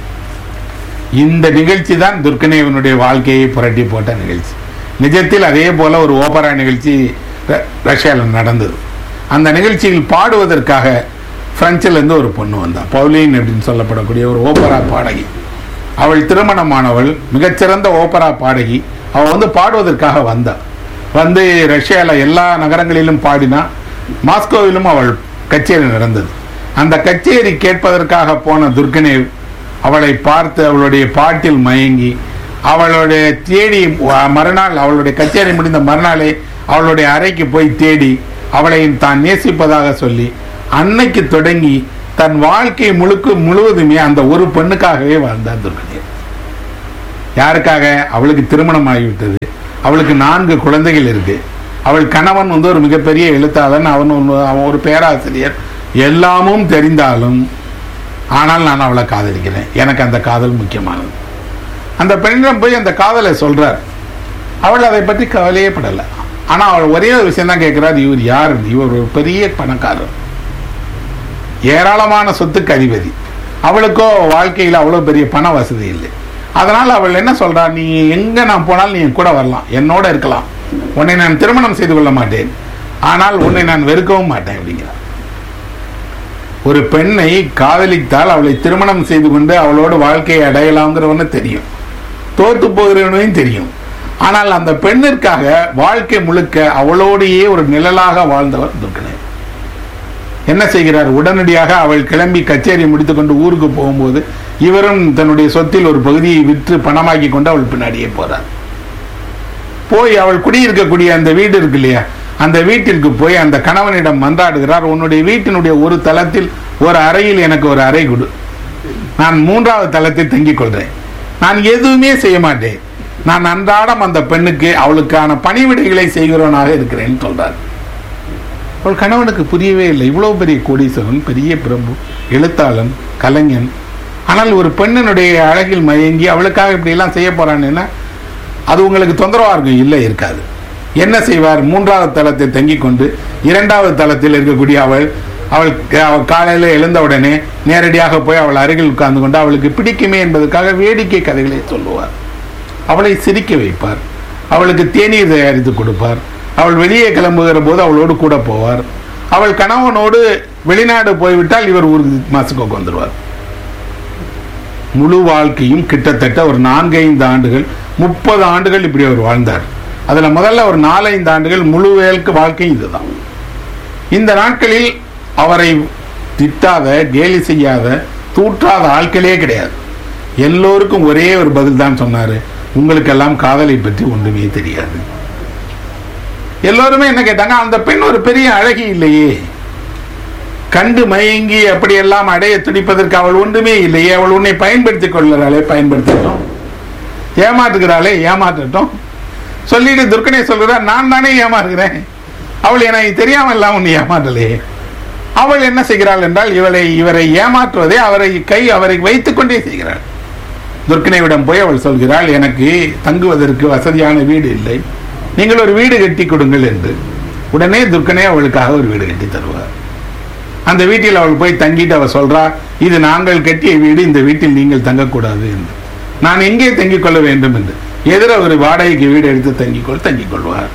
இந்த நிகழ்ச்சி தான் துர்க்கனேவனுடைய வாழ்க்கையை புரட்டி போட்ட நிகழ்ச்சி நிஜத்தில் அதே போல ஒரு ஓபரா நிகழ்ச்சி ர- ரஷ்யாவில் நடந்தது அந்த நிகழ்ச்சியில் பாடுவதற்காக பிரெஞ்சில் இருந்து ஒரு பொண்ணு வந்தா பவுலின் அப்படின்னு சொல்லப்படக்கூடிய ஒரு ஓபரா பாடகி அவள் திருமணமானவள் மிகச்சிறந்த ஓபரா பாடகி அவள் வந்து பாடுவதற்காக வந்தா வந்து ரஷ்யாவில் எல்லா நகரங்களிலும் பாடினா மாஸ்கோவிலும் அவள் கச்சேரி நடந்தது அந்த கச்சேரி கேட்பதற்காக போன துர்கனேவ் அவளை பார்த்து அவளுடைய பாட்டில் மயங்கி அவளுடைய தேடி வ- மறுநாள் அவளுடைய கச்சேரி முடிந்த மறுநாளே அவளுடைய அறைக்கு போய் தேடி அவளை தான் நேசிப்பதாக சொல்லி அன்னைக்கு தொடங்கி தன் வாழ்க்கை முழுக்க முழுவதுமே அந்த ஒரு பெண்ணுக்காகவே வாழ்ந்தார் துர்கனேவ் யாருக்காக அவளுக்கு திருமணம் ஆகிவிட்டது அவளுக்கு நான்கு குழந்தைகள் இருக்கு அவள் கணவன் வந்து ஒரு மிகப்பெரிய எழுத்தாளன் அவன் ஒரு- அவன் ஒரு பேராசிரியர் எல்லாமும் தெரிந்தாலும் ஆனால் நான் அவளை காதலிக்கிறேன் எனக்கு அந்த காதல் முக்கியமானது அந்த பெண்ணிடம் போய் அந்த காதலை சொல்றார் அவள் அதை பற்றி கவலையே படலை ஆனால் அவள் ஒரே ஒரு விஷயம் தான் கேட்கிறார் இவர் யார் இவர் ஒரு பெரிய பணக்காரர் ஏராளமான சொத்துக்கு அதிபதி அவளுக்கோ வாழ்க்கையில் அவ்வளோ பெரிய பண வசதி இல்லை அதனால் அவள் என்ன சொல்றா நீ எங்க நான் போனாலும் நீ என் கூட வரலாம் என்னோட இருக்கலாம் உன்னை நான் திருமணம் செய்து கொள்ள மாட்டேன் ஆனால் உன்னை நான் வெறுக்கவும் மாட்டேன் அப்படிங்கிறார் ஒரு பெண்ணை காதலித்தால் அவளை திருமணம் செய்து கொண்டு அவளோடு வாழ்க்கையை அடையலாம்ங்கிறவனு தெரியும் தோத்து போகிறவனையும் தெரியும் ஆனால் அந்த பெண்ணிற்காக வாழ்க்கை முழுக்க அவளோடையே ஒரு நிழலாக வாழ்ந்தவர் துர்கனேவ் என்ன செய்கிறார் உடனடியாக அவள் கிளம்பி கச்சேரி முடித்துக்கொண்டு ஊருக்கு போகும்போது இவரும் தன்னுடைய சொத்தில் ஒரு பகுதியை விற்று பணமாக்கி கொண்டு அவள் பின்னாடியே போறார் போய் அவள் குடியிருக்கக்கூடிய அந்த வீடு இருக்கு இல்லையா அந்த வீட்டிற்கு போய் அந்த கணவனிடம் மன்றாடுகிறார் உன்னுடைய வீட்டினுடைய ஒரு தளத்தில் ஒரு அறையில் எனக்கு ஒரு அறை கொடு நான் மூன்றாவது தளத்தில் தங்கிக் கொள்றேன் நான் எதுவுமே செய்ய மாட்டேன் நான் அன்றாடம் அந்த பெண்ணுக்கு அவளுக்கான பணிவிடைகளை செய்கிறவனாக இருக்கிறேன்னு சொல்றார் அவள் கணவனுக்கு புரியவே இல்லை இவ்வளவு பெரிய கோடீஸ்வரன் பெரிய பிரபு எழுத்தாளன் கலைஞன் ஆனால் ஒரு பெண்ணினுடைய அழகில் மயங்கி அவளுக்காக இப்படி எல்லாம் செய்ய போறான்னா அது உங்களுக்கு தொந்தரவா இருக்கும் இல்லை இருக்காது என்ன செய்வார் மூன்றாவது தளத்தை தங்கிக் கொண்டு இரண்டாவது தளத்தில் இருக்கக்கூடிய அவள் அவள் அவள் காலையில் எழுந்த உடனே நேரடியாக போய் அவள் அருகில் உட்கார்ந்து கொண்டு அவளுக்கு பிடிக்குமே என்பதற்காக வேடிக்கை கதைகளை சொல்லுவார் அவளை சிரிக்க வைப்பார் அவளுக்கு தேநீர் தயாரித்து கொடுப்பார் அவள் வெளியே கிளம்புகிற போது அவளோடு கூட போவார் அவள் கணவனோடு வெளிநாடு போய்விட்டால் இவர் ஊருக்கு மாசுக்கு வந்துடுவார் முழு வாழ்க்கையும் கிட்டத்தட்ட ஒரு நான்கைந்து ஆண்டுகள் முப்பது ஆண்டுகள் இப்படி அவர் வாழ்ந்தார் அதுல முதல்ல ஒரு நாலைந்து ஆண்டுகள் முழு வேல்க்கு வாழ்க்கை இதுதான் இந்த நாட்களில் அவரை திட்டாத கேலி செய்யாத தூற்றாத ஆட்களே கிடையாது எல்லோருக்கும் ஒரே ஒரு பதில் தான் சொன்னாரு உங்களுக்கெல்லாம் காதலை பற்றி ஒன்றுமே தெரியாது எல்லோருமே என்ன கேட்டாங்க அந்த பெண் ஒரு பெரிய அழகி இல்லையே கண்டு மயங்கி அப்படியெல்லாம் அடைய துடிப்பதற்கு அவள் ஒன்றுமே இல்லையே அவள் உன்னை பயன்படுத்திக் கொள்கிறாளே பயன்படுத்தட்டும் ஏமாற்றுகிறாளே ஏமாற்றட்டும் சொல்லிட்டு துர்க்கனே சொல்கிறார் நான் தானே ஏமாறுகிறேன் அவள் எனக்கு தெரியாமல் எல்லாம் உன்னை ஏமாற்றலையே அவள் என்ன செய்கிறாள் என்றால் இவளை இவரை ஏமாற்றுவதே அவரை கை அவரை வைத்துக் கொண்டே செய்கிறாள் துர்க்கனைவிடம் போய் அவள் சொல்கிறாள் எனக்கு தங்குவதற்கு வசதியான வீடு இல்லை நீங்கள் ஒரு வீடு கட்டி கொடுங்கள் என்று உடனே துர்க்கனே அவளுக்காக ஒரு வீடு கட்டி தருவார் அந்த வீட்டில் அவள் போய் தங்கிட்டு அவள் சொல்றா இது நாங்கள் கட்டிய வீடு இந்த வீட்டில் நீங்கள் தங்கக்கூடாது என்று நான் எங்கே தங்கிக் கொள்ள வேண்டும் என்று எதிர ஒரு வாடகைக்கு வீடு எடுத்து தங்கிக்கொள் தங்கிக் கொள்வார்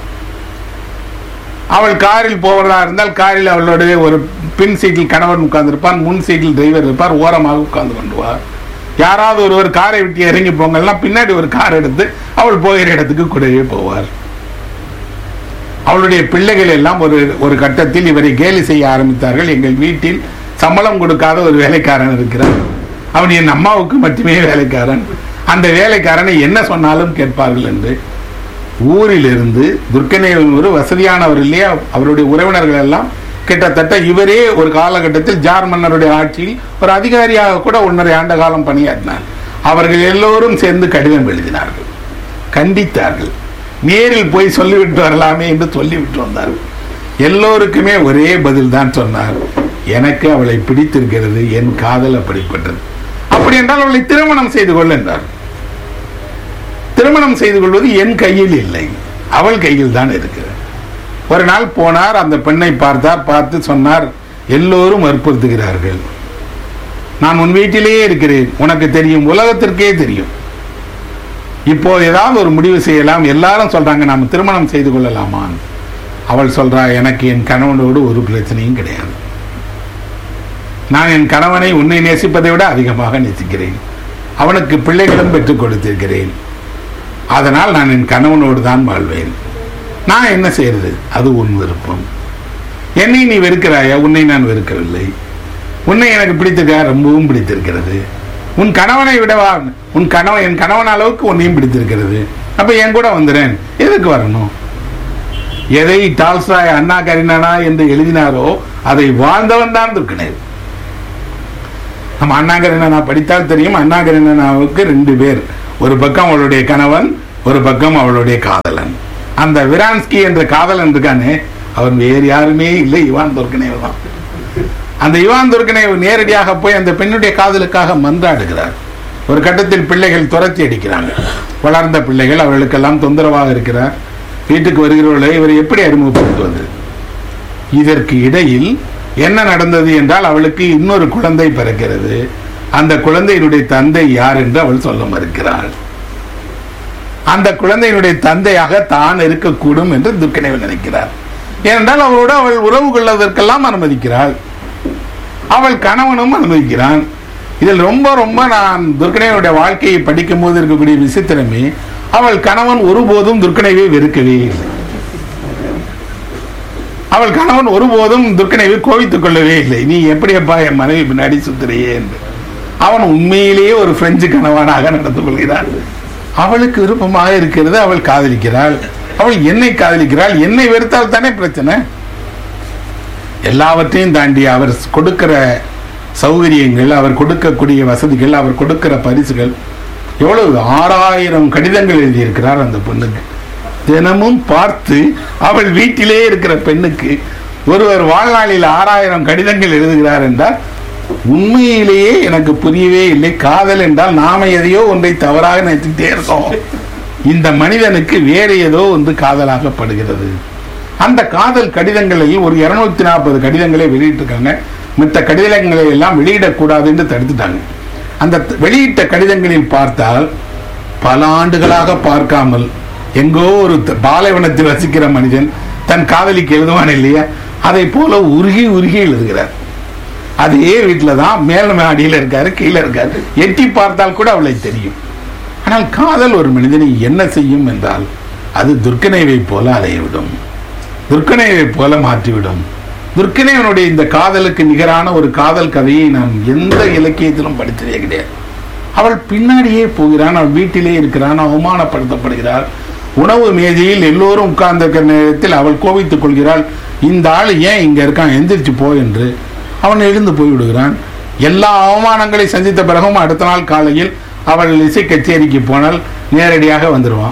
அவள் காரில் போவதா இருந்தால் காரில் அவளுடைய ஒரு பின் சீட்டில் கணவன் உட்கார்ந்திருப்பான் முன் சீட்டில் டிரைவர் இருப்பார் ஓரமாக உட்கார்ந்து கொண்டுவார் யாராவது ஒருவர் காரை விட்டு இறங்கி போங்கன்னா பின்னாடி ஒரு கார் எடுத்து அவள் போகிற இடத்துக்கு கூடவே போவார் அவளுடைய பிள்ளைகள் எல்லாம் ஒரு ஒரு கட்டத்தில் இவரை கேலி செய்ய ஆரம்பித்தார்கள் எங்கள் வீட்டில் சம்பளம் கொடுக்காத ஒரு வேலைக்காரன் இருக்கிறான் அவன் என் அம்மாவுக்கு மட்டுமே வேலைக்காரன் அந்த வேலைக்காரனை என்ன சொன்னாலும் கேட்பார்கள் என்று ஊரிலிருந்து துர்க்கநேவன் ஒரு வசதியானவர் இல்லையா அவருடைய உறவினர்கள் எல்லாம் கிட்டத்தட்ட இவரே ஒரு காலகட்டத்தில் ஜார் மன்னருடைய ஆட்சியில் ஒரு அதிகாரியாக கூட ஒன்றரை ஆண்டு காலம் பணியாற்றினார் அவர்கள் எல்லோரும் சேர்ந்து கடிதம் எழுதினார்கள் கண்டித்தார்கள் நேரில் போய் சொல்லிவிட்டு வரலாமே என்று சொல்லிவிட்டு வந்தார்கள் எல்லோருக்குமே ஒரே பதில் தான் சொன்னார் எனக்கு அவளை பிடித்திருக்கிறது என் காதல் அப்படிப்பட்டது அப்படி என்றால் அவளை திருமணம் செய்து கொள் என்றார் திருமணம் செய்து கொள்வது என் கையில் இல்லை அவள் கையில் தான் இருக்கிறது ஒரு நாள் போனார் அந்த பெண்ணை பார்த்தார் பார்த்து சொன்னார் எல்லோரும் வற்புறுத்துகிறார்கள் நான் உன் வீட்டிலேயே இருக்கிறேன் உனக்கு தெரியும் உலகத்திற்கே தெரியும் இப்போ ஏதாவது ஒரு முடிவு செய்யலாம் எல்லாரும் சொல்றாங்க நாம் திருமணம் செய்து கொள்ளலாமான்னு அவள் சொல்றா எனக்கு என் கணவனோடு ஒரு பிரச்சனையும் கிடையாது நான் என் கணவனை உன்னை நேசிப்பதை விட அதிகமாக நேசிக்கிறேன் அவனுக்கு பிள்ளைகளும் பெற்றுக் கொடுத்திருக்கிறேன் அதனால் நான் என் கணவனோடு தான் வாழ்வேன் நான் என்ன செய்யறது அது உன் விருப்பம் என்னை நீ வெறுக்கிறாயா உன்னை நான் வெறுக்கவில்லை உன்னை எனக்கு பிடித்திருக்கா ரொம்பவும் பிடித்திருக்கிறது உன் கணவனை விடவா உன் கணவன் என் கணவன் அளவுக்கு உன்னையும் பிடித்திருக்கிறது அப்ப என் கூட வந்துறேன் எதுக்கு வரணும் எதை டால்ஸ்டாய் அண்ணா கரிணனா என்று எழுதினாரோ அதை வாழ்ந்தவன் தான் துர்க்கனேவ் நம்ம அண்ணா கரிணனா படித்தால் தெரியும் அண்ணா கரிணனாவுக்கு ரெண்டு பேர் ஒரு பக்கம் அவளுடைய கணவன் ஒரு பக்கம் அவளுடைய காதலன் அந்த விரான்ஸ்கி என்ற காதலன் இருக்கானே அவன் வேறு யாருமே இல்லை இவான் துர்க்கனேவ் தான் அந்த இவான் துர்க்கனேவ் நேரடியாக போய் அந்த பெண்ணுடைய காதலுக்காக மன்றாடுகிறார் ஒரு கட்டத்தில் பிள்ளைகள் துரத்தி அடிக்கிறாங்க வளர்ந்த பிள்ளைகள் அவர்களுக்கெல்லாம் தொந்தரவாக இருக்கிறார் வீட்டுக்கு வருகிறவர்களை இவர் எப்படி அறிமுகப்படுத்துவது இதற்கு இடையில் என்ன நடந்தது என்றால் அவளுக்கு இன்னொரு குழந்தை பிறக்கிறது அந்த குழந்தையினுடைய தந்தை யார் என்று அவள் சொல்ல மறுக்கிறாள் அந்த குழந்தையினுடைய தந்தையாக தான் இருக்கக்கூடும் என்று துர்க்கனைவர் நினைக்கிறார் ஏனென்றால் அவளோடு அவள் உறவு கொள்வதற்கெல்லாம் அனுமதிக்கிறாள் அவள் கணவனும் அனுமதிக்கிறான் இதில் ரொம்ப ரொம்ப நான் துர்க்கனைவனுடைய வாழ்க்கையை படிக்கும் போது இருக்கக்கூடிய விசித்திரமே அவள் கணவன் ஒருபோதும் துர்க்கனைவை வெறுக்கவே இல்லை அவள் கணவன் ஒருபோதும் துர்க்கனைவை கோவித்துக் கொள்ளவே இல்லை நீ எப்படியப்பா என் மனைவி பின்னாடி சுத்துறையே என்று அவன் உண்மையிலேயே ஒரு பிரெஞ்சு கணவனாக நடந்து கொள்கிறான் அவளுக்கு விருப்பமாக இருக்கிறது அவள் காதலிக்கிறாள் அவள் என்னை காதலிக்கிறாள் என்னை வெறுத்தால் தானே பிரச்சனை எல்லாவற்றையும் தாண்டி அவர் கொடுக்கிற சௌகரியங்கள் அவர் கொடுக்கக்கூடிய வசதிகள் அவர் கொடுக்கிற பரிசுகள் எவ்வளவு ஆறாயிரம் கடிதங்கள் எழுதியிருக்கிறார் அந்த பெண்ணுக்கு தினமும் பார்த்து அவள் வீட்டிலே இருக்கிற பெண்ணுக்கு ஒருவர் வாழ்நாளில் ஆறாயிரம் கடிதங்கள் எழுதுகிறார் என்றால் உண்மையிலேயே எனக்கு புரியவே இல்லை காதல் என்றால் நாம எதையோ ஒன்றை தவறாக நினைச்சுட்டே இருக்கோம் இந்த மனிதனுக்கு வேறு ஏதோ ஒன்று காதலாகப்படுகிறது அந்த காதல் கடிதங்களில் ஒரு இருநூத்தி நாற்பது கடிதங்களை வெளியிட்டிருக்காங்க மித்த கடிதங்களை எல்லாம் வெளியிடக்கூடாது என்று தடுத்துட்டாங்க அந்த த- வெளியிட்ட கடிதங்களில் பார்த்தால் பல ஆண்டுகளாக பார்க்காமல் எங்கோ ஒரு த- பாலைவனத்தில் வசிக்கிற மனிதன் தன் காதலிக்கு எழுதுவான் இல்லையா அதை போல உருகி உருகி எழுதுகிறார் அதே வீட்டில் தான் மேல் மாடியில் இருக்காரு கீழே இருக்காரு எட்டி பார்த்தால் கூட அவளை தெரியும் ஆனால் காதல் ஒரு மனிதனை என்ன செய்யும் என்றால் அது துர்க்கனைவை போல அலையவிடும் துர்க்கனைவை போல மாற்றிவிடும் துர்க்கனைவனுடைய இந்த காதலுக்கு நிகரான ஒரு காதல் கதையை நான் எந்த இலக்கியத்திலும் படித்ததே கிடையாது அவள் பின்னாடியே போகிறான் அவள் வீட்டிலே இருக்கிறான் அவமானப்படுத்தப்படுகிறாள் உணவு மேஜையில் எல்லோரும் உட்கார்ந்திருக்கிற நேரத்தில் அவள் கோபித்துக் கொள்கிறாள் இந்த ஆள் ஏன் இங்க இருக்கான் எந்திரிச்சு போ என்று அவன் எழுந்து போய் விடுகிறான் எல்லா அவமானங்களை சந்தித்த பிறகும் அடுத்த நாள் காலையில் அவள் இசை கச்சேரிக்கு போனால் நேரடியாக வந்துடுவான்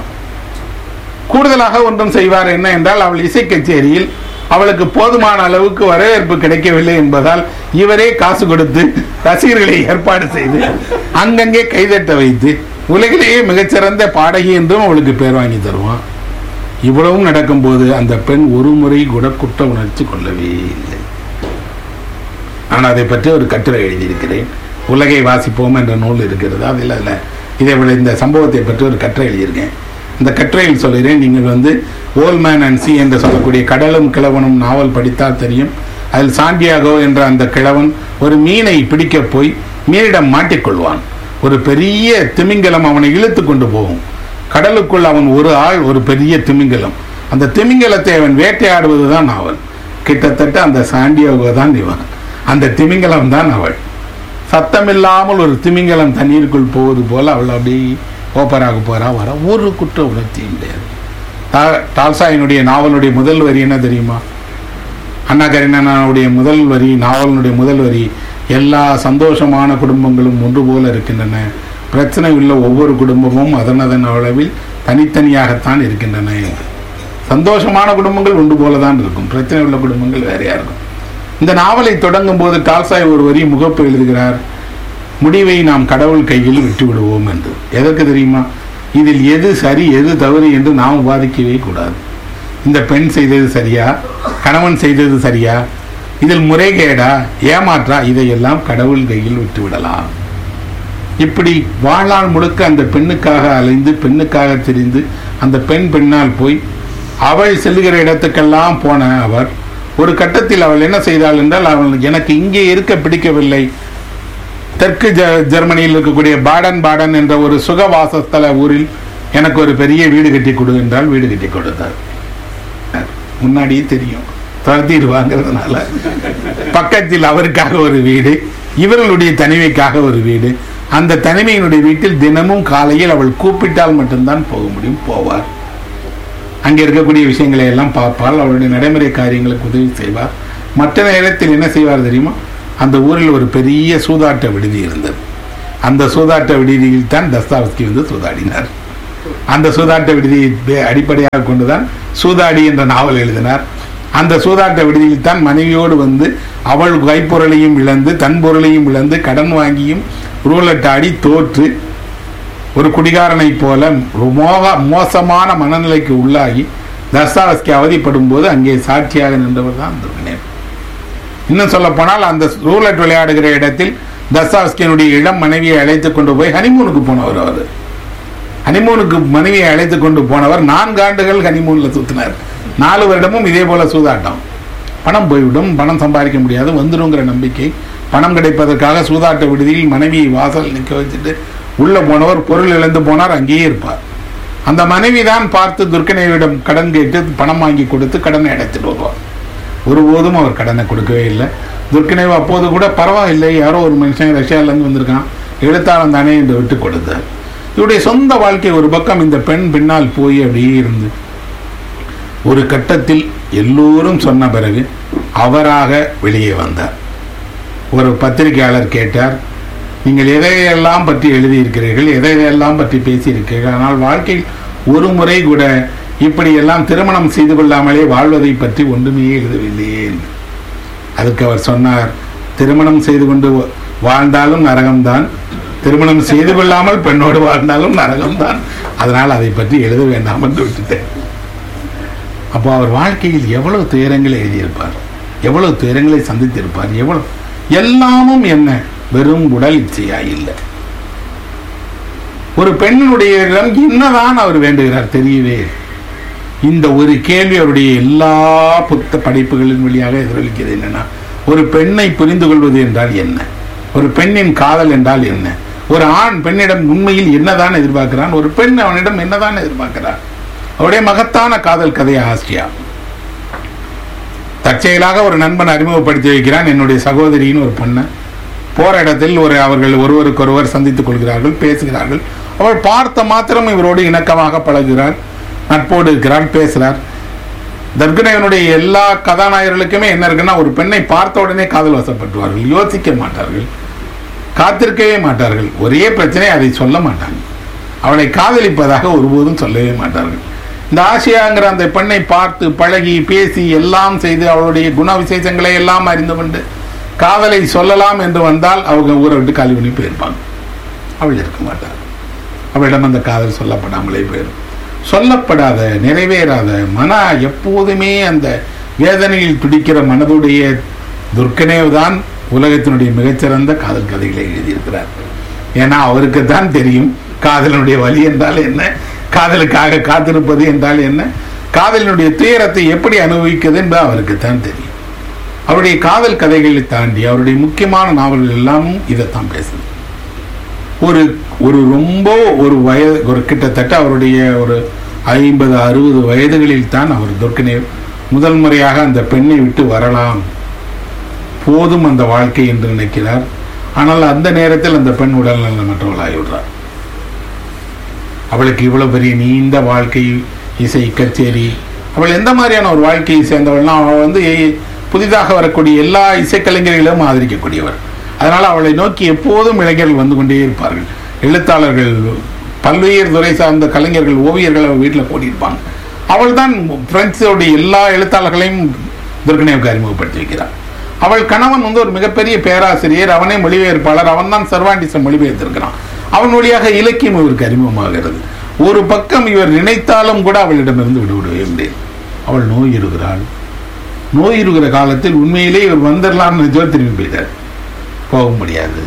கூடுதலாக ஒன்றும் செய்வார் என்ன என்றால் அவள் இசை கச்சேரியில் அவளுக்கு போதுமான அளவுக்கு வரவேற்பு கிடைக்கவில்லை என்பதால் இவரே காசு கொடுத்து ரசிகர்களை ஏற்பாடு செய்து அங்கங்கே கைதட்ட வைத்து உலகிலேயே மிகச்சிறந்த பாடகி என்றும் அவளுக்கு பேர் வாங்கி தருவான் இவ்வளவும் நடக்கும்போது அந்த பெண் ஒரு முறை கூட குற்ற உணர்ச்சி கொள்ளவே இல்லை நான் அதை பற்றி ஒரு கட்டுரை எழுதியிருக்கிறேன் உலகை வாசிப்போம் என்ற நூல் இருக்கிறது அதில் அதில் இதை விட இந்த சம்பவத்தை பற்றி ஒரு கட்டுரை எழுதியிருக்கேன் இந்த கட்டுரையில் சொல்கிறேன் நீங்கள் வந்து ஓல்மேன் அண்ட் சி என்று சொல்லக்கூடிய கடலும் கிழவனும் நாவல் படித்தால் தெரியும் அதில் சாண்டியாகோ என்ற அந்த கிழவன் ஒரு மீனை பிடிக்கப் போய் மீனிடம் மாட்டிக்கொள்வான் ஒரு பெரிய திமிங்கலம் அவனை இழுத்து கொண்டு போகும் கடலுக்குள் அவன் ஒரு ஆள் ஒரு பெரிய திமிங்கலம் அந்த திமிங்கலத்தை அவன் வேட்டையாடுவது தான் அவன் கிட்டத்தட்ட அந்த சாண்டியாகோ தான் இவன் அந்த திமிங்கலம் தான் அவள் சத்தமில்லாமல் ஒரு திமிங்கலம் தண்ணீருக்குள் போவது போல அவள் அப்படி ஓப்பராக போறா வர ஒரு குற்ற உணர்ச்சியும் கிடையாது டா- டால்ஸ்டாயினுடைய நாவலுடைய முதல் வரி என்ன தெரியுமா அண்ணா கரிணனுடைய முதல் வரி நாவலினுடைய முதல் வரி எல்லா சந்தோஷமான குடும்பங்களும் ஒன்று போல இருக்கின்றன பிரச்சனை உள்ள ஒவ்வொரு குடும்பமும் அதன் அதன் அளவில் தனித்தனியாகத்தான் இருக்கின்றன என்று. சந்தோஷமான குடும்பங்கள் ஒன்று போல தான் இருக்கும் பிரச்சனை உள்ள குடும்பங்கள் வேறையா இருக்கும் இந்த நாவலை தொடங்கும் போது டால்சாய் ஒரு வரி முகப்பு எழுதுகிறார் முடிவை நாம் கடவுள் கையில் விட்டு விடுவோம் என்று எதற்கு தெரியுமா இதில் எது சரி எது தவறு என்று நாம் வாதிக்கவே கூடாது இந்த பெண் செய்தது சரியா கணவன் செய்தது சரியா இதில் முறைகேடா ஏமாற்றா இதையெல்லாம் கடவுள் கையில் விட்டு விடலாம் இப்படி வாழ்நாள் முழுக்க அந்த பெண்ணுக்காக அலைந்து பெண்ணுக்காக தெரிந்து அந்த பெண் பெண்ணால் போய் அவள் செல்லுகிற இடத்துக்கெல்லாம் போன அவர் ஒரு கட்டத்தில் அவள் என்ன செய்தாள் என்றால் அவள் எனக்கு இங்கே இருக்க பிடிக்கவில்லை தெற்கு ஜ ஜெர்மனியில் இருக்கக்கூடிய பாடன் பாடன் என்ற ஒரு சுகவாசஸ்தல ஊரில் எனக்கு ஒரு பெரிய வீடு கட்டி கொடு என்றால் வீடு கட்டி கொடுத்தார் முன்னாடியே தெரியும் துரத்திடுவாங்கிறதுனால பக்கத்தில் அவருக்காக ஒரு வீடு இவர்களுடைய தனிமைக்காக ஒரு வீடு அந்த தனிமையினுடைய வீட்டில் தினமும் காலையில் அவள் கூப்பிட்டால் மட்டும்தான் போக முடியும் போவார் அங்கே இருக்கக்கூடிய விஷயங்களை எல்லாம் பார்ப்பாள் அவளுடைய நடைமுறை காரியங்களுக்கு உதவி செய்வார் மற்ற நேரத்தில் என்ன செய்வார் தெரியுமா அந்த ஊரில் ஒரு பெரிய சூதாட்ட விடுதி இருந்தது அந்த சூதாட்ட விடுதியில் தான் தஸ்தாவஸ்கி வந்து சூதாடினார் அந்த சூதாட்ட விடுதியை பே- அடிப்படையாக கொண்டுதான் சூதாடி என்ற நாவல் எழுதினார் அந்த சூதாட்ட விடுதியில் தான் மனைவியோடு வந்து அவள் கைப்பொருளையும் இழந்து தன் பொருளையும் இழந்து கடன் வாங்கியும் ரூலட் ஆடி தோற்று ஒரு குடிகாரனை போல ஒரு மோக மோசமான மனநிலைக்கு உள்ளாகி தஸ்தாவஸ்கி அவதிப்படும் போது அங்கே சாட்சியாக நின்றவர் தான் துர்கனேவ் இன்னும் சொல்ல போனால் அந்த ரூலட் விளையாடுகிற இடத்தில் தஸ்தாவஸ்கியினுடைய இளம் மனைவியை அழைத்து கொண்டு போய் ஹனிமூனுக்கு போனவர் அவர் ஹனிமூனுக்கு மனைவியை அழைத்து கொண்டு போனவர் நான்கு ஆண்டுகள் ஹனிமூனில் சுத்தினார் நாலு வருடமும் இதே போல சூதாட்டம் பணம் போய்விடும் பணம் சம்பாதிக்க முடியாது வந்துருங்கிற நம்பிக்கை பணம் கிடைப்பதற்காக சூதாட்ட விடுதியில் மனைவியை வாசல் நிற்க வச்சுட்டு உள்ள போனவர் பொருள் இழந்து போனார் அங்கேயே இருப்பார் அந்த மனைவி தான் பார்த்து துர்க்கனேவிடம் கடன் கேட்டு பணம் வாங்கி கொடுத்து கடனை அடைச்சிட்டு வருவார் ஒருபோதும் அவர் கடனை கொடுக்கவே இல்லை துர்க்கனேவ் அப்போது கூட பரவாயில்லை யாரோ ஒரு மனுஷன் ரஷ்யாவிலேருந்து வந்திருக்கான் எழுத்தாளன் தானே என்று விட்டு கொடுத்தார் இவருடைய சொந்த வாழ்க்கை ஒரு பக்கம் இந்த பெண் பின்னால் போய் அப்படியே இருந்து ஒரு கட்டத்தில் எல்லோரும் சொன்ன பிறகு அவராக வெளியே வந்தார் ஒரு பத்திரிகையாளர் கேட்டார் நீங்கள் எதையெல்லாம் பற்றி எழுதியிருக்கிறீர்கள் எதையெல்லாம் பற்றி பேசியிருக்கிறீர்கள் ஆனால் வாழ்க்கையில் ஒரு முறை கூட இப்படியெல்லாம் திருமணம் செய்து கொள்ளாமலே வாழ்வதை பற்றி ஒன்றுமே எழுதவில்லையே என்று. அதுக்கு அவர் சொன்னார் திருமணம் செய்து கொண்டு வாழ்ந்தாலும் நரகம்தான் திருமணம் செய்து கொள்ளாமல் பெண்ணோடு வாழ்ந்தாலும் நரகம்தான் அதனால் அதை பற்றி எழுத வேண்டாம் என்று விட்டுட்டேன் அப்போ அவர் வாழ்க்கையில் எவ்வளவு துயரங்களை எழுதியிருப்பார் எவ்வளவு துயரங்களை சந்தித்திருப்பார் எவ்வளவு எல்லாமும் என்ன வெறும் உடல் இச்சையா இல்லை ஒரு பெண்ணினுடைய இடம் என்னதான் அவர் வேண்டுகிறார் தெரியவே இல்லை. இந்த ஒரு கேள்வி அவருடைய எல்லா புத்த படைப்புகளின் வழியாக எதிரொலிக்கிறது என்னன்னா ஒரு பெண்ணை புரிந்து கொள்வது என்றால் என்ன ஒரு பெண்ணின் காதல் என்றால் என்ன ஒரு ஆண் பெண்ணிடம் உண்மையில் என்னதான் எதிர்பார்க்கிறான் ஒரு பெண் அவனிடம் என்னதான் எதிர்பார்க்கிறார் அவருடைய மகத்தான காதல் கதை ஆஸ்ட்ரியா தற்செயலாக ஒரு நண்பன் அறிமுகப்படுத்தி வைக்கிறான் என்னுடைய சகோதரியின் ஒரு பொண்ணை போற இடத்தில் ஒரு அவர்கள் ஒருவருக்கொருவர் சந்தித்துக் கொள்கிறார்கள் பேசுகிறார்கள் அவள் பார்த்த மாத்திரம் இவரோடு இணக்கமாக பழகுகிறார் நட்போடு இருக்கிறார் பேசுகிறார் தர்கனவனுடைய எல்லா கதாநாயகர்களுக்குமே என்ன இருக்குன்னா ஒரு பெண்ணை பார்த்த உடனே காதல் வசப்பட்டுவார்கள் யோசிக்க மாட்டார்கள் காத்திருக்கவே மாட்டார்கள் ஒரே பிரச்சனை அதை சொல்ல மாட்டாங்க அவளை காதலிப்பதாக ஒருபோதும் சொல்லவே மாட்டார்கள் இந்த ஆசியாங்கிற அந்த பெண்ணை பார்த்து பழகி பேசி எல்லாம் செய்து அவளுடைய குண விசேஷங்களை எல்லாம் அறிந்து கொண்டு காதலை சொல்லலாம் என்று வந்தால் அவங்க ஊரை விட்டு காலி பண்ணி போயிருப்பாங்க அவள் இருக்க மாட்டாள் அவளிடம் அந்த காதல் சொல்லப்படாமலே போயிடும் சொல்லப்படாத நிறைவேறாத மன எப்போதுமே அந்த வேதனையில் துடிக்கிற மனதுடைய துர்க்கனேவ் தான் உலகத்தினுடைய மிகச்சிறந்த காதல் கதைகளை எழுதியிருக்கிறார் ஏன்னா அவருக்கு தான் தெரியும் காதலினுடைய வலி என்றால் என்ன காதலுக்காக காத்திருப்பது என்றால் என்ன காதலினுடைய துயரத்தை எப்படி அனுபவிக்கிறது என்பது அவருக்கு தான் தெரியும் அவருடைய காதல் கதைகளை தாண்டி அவருடைய முக்கியமான நாவல்கள் எல்லாமும் இதைத்தான் பேசுது ஒரு ஒரு ரொம்ப ஒரு வயது ஒரு கிட்டத்தட்ட அவருடைய ஒரு ஐம்பது அறுபது வயதுகளில் தான் அவர் துர்க்கனேவ் முதல் முறையாக அந்த பெண்ணை விட்டு வரலாம் போதும் அந்த வாழ்க்கை என்று நினைக்கிறார் ஆனால் அந்த நேரத்தில் அந்த பெண் உடல்நலமற்றவளாகிவிடுறார் அவளுக்கு இவ்வளவு பெரிய நீண்ட வாழ்க்கை இசை கச்சேரி அவள் எந்த மாதிரியான ஒரு வாழ்க்கையை சேர்ந்தவள்னா அவள் வந்து எ- புதிதாக வரக்கூடிய எல்லா இசைக்கலைஞர்களையும் ஆதரிக்கக்கூடியவர் அதனால் அவளை நோக்கி எப்போதும் இளைஞர்கள் வந்து கொண்டே இருப்பார்கள் எழுத்தாளர்கள் பல்வேறு துறை சார்ந்த கலைஞர்கள் ஓவியர்கள் அவள் வீட்டில் கூட்டியிருப்பாங்க அவள் தான் பிரெஞ்சோடைய எல்லா எழுத்தாளர்களையும் துர்கனேவுக்கு அறிமுகப்படுத்தி வைக்கிறார் அவள் கணவன் வந்து ஒரு மிகப்பெரிய பேராசிரியர் அவனே மொழிபெயர்ப்பாளர் அவன் தான் சர்வாண்டிசம் மொழிபெயர்த்திருக்கிறான் அவன் வழியாக இலக்கியம் இவருக்கு அறிமுகமாகிறது ஒரு பக்கம் இவர் நினைத்தாலும் கூட அவளிடமிருந்து விடுவிடவே முடியாது அவள் நோய் இருக்கிறாள் நோய் இருக்கிற காலத்தில் உண்மையிலே இவர் வந்துடலாம்னு நினைச்சோ திரும்பி போயிட்டார் போக முடியாது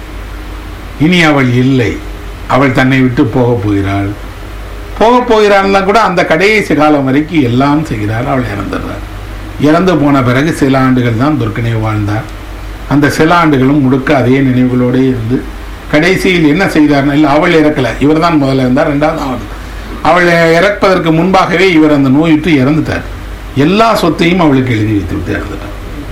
இனி அவள் இல்லை அவள் தன்னை விட்டு போக போகிறாள் போக போகிறாள்னா கூட அந்த கடைசி காலம் வரைக்கும் எல்லாம் செய்கிறாள் அவள் இறந்துடுறாள் இறந்து போன பிறகு சில ஆண்டுகள் தான் துர்க்கனை வாழ்ந்தார் அந்த சில ஆண்டுகளும் முழுக்க அதே நினைவுகளோடே இருந்து கடைசியில் என்ன செய்தார்னா இல்லை அவள் இறக்கல இவர் தான் முதல்ல இருந்தார் ரெண்டாவது அவள் அவள் இறப்பதற்கு முன்பாகவே இவர் அந்த நோயுற்று இறந்துட்டார் எல்லா சொத்தையும் அவளுக்கு எழுதி வைத்து விட்டு இறந்துட்டார்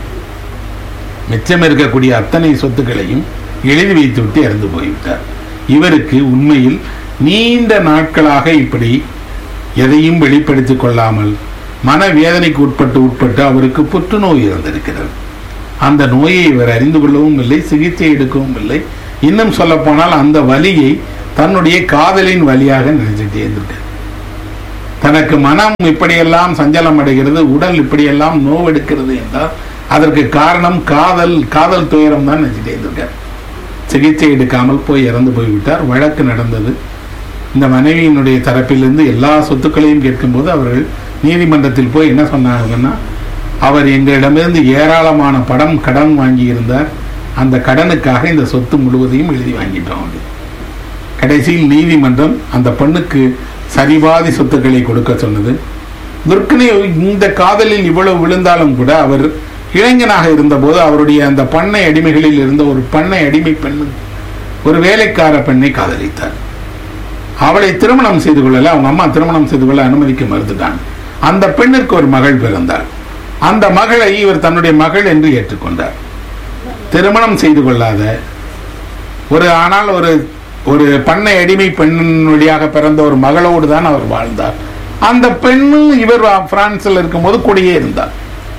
மிச்சம் இருக்கக்கூடிய அத்தனை சொத்துக்களையும் எழுதி வைத்து விட்டு இறந்து போய்விட்டார் இவருக்கு உண்மையில் நீண்ட நாட்களாக இப்படி எதையும் வெளிப்படுத்திக் கொள்ளாமல் மனவேதனைக்கு உட்பட்டு உட்பட்டு அவருக்கு புற்றுநோய் இருந்திருக்கிறது அந்த நோயை இவர் அறிந்து கொள்ளவும் இல்லை சிகிச்சை எடுக்கவும் இல்லை இன்னும் சொல்ல போனால் அந்த வலியை தன்னுடைய காதலின் வழியாக நினைச்சிட்டே இருந்திருக்கார் தனக்கு மனம் இப்படியெல்லாம் சஞ்சலம் அடைகிறது உடல் இப்படியெல்லாம் நோவெடுக்கிறது என்றால் அதற்கு காரணம் காதல் காதல் துயரம் தான் நினைச்சிட்டே இருந்திருக்கார் சிகிச்சை எடுக்காமல் போய் இறந்து போய்விட்டார் வழக்கு நடந்தது இந்த மனைவியினுடைய தரப்பிலிருந்து எல்லா சொத்துக்களையும் கேட்கும்போது அவர்கள் நீதிமன்றத்தில் போய் என்ன சொன்னாங்கன்னா அவர் எங்களிடமிருந்து ஏராளமான படம் கடன் வாங்கியிருந்தார் அந்த கடனுக்காக இந்த சொத்து முழுவதையும் எழுதி வாங்கிட்டோம் அப்படி கடைசியில் நீதிமன்றம் அந்த பெண்ணுக்கு சரிபாதி சொத்துக்களை கொடுக்க சொன்னது துர்க்கனை இந்த காதலில் இவ்வளவு விழுந்தாலும் கூட அவர் இளைஞனாக இருந்தபோது அவருடைய அந்த பண்ணை அடிமைகளில் இருந்த ஒரு பண்ணை அடிமை பெண் ஒரு வேலைக்கார பெண்ணை காதலித்தார் அவளை திருமணம் செய்து கொள்ளல அவங்க அம்மா திருமணம் செய்து கொள்ள அனுமதிக்க மறுத்துட்டாங்க அந்த பெண்ணிற்கு ஒரு மகள் பிறந்தாள் அந்த மகளை இவர் தன்னுடைய மகள் என்று ஏற்றுக்கொண்டார் திருமணம் செய்து கொள்ளாத ஒரு ஆனால் ஒரு ஒரு பண்ணை அடிமை பெண்ணின் வழியாக பிறந்த ஒரு மகளோடு தான் அவர் வாழ்ந்தார் அந்த பெண்ணும் இவர் பிரான்சில் இருக்கும்போது கூடயே இருந்தார்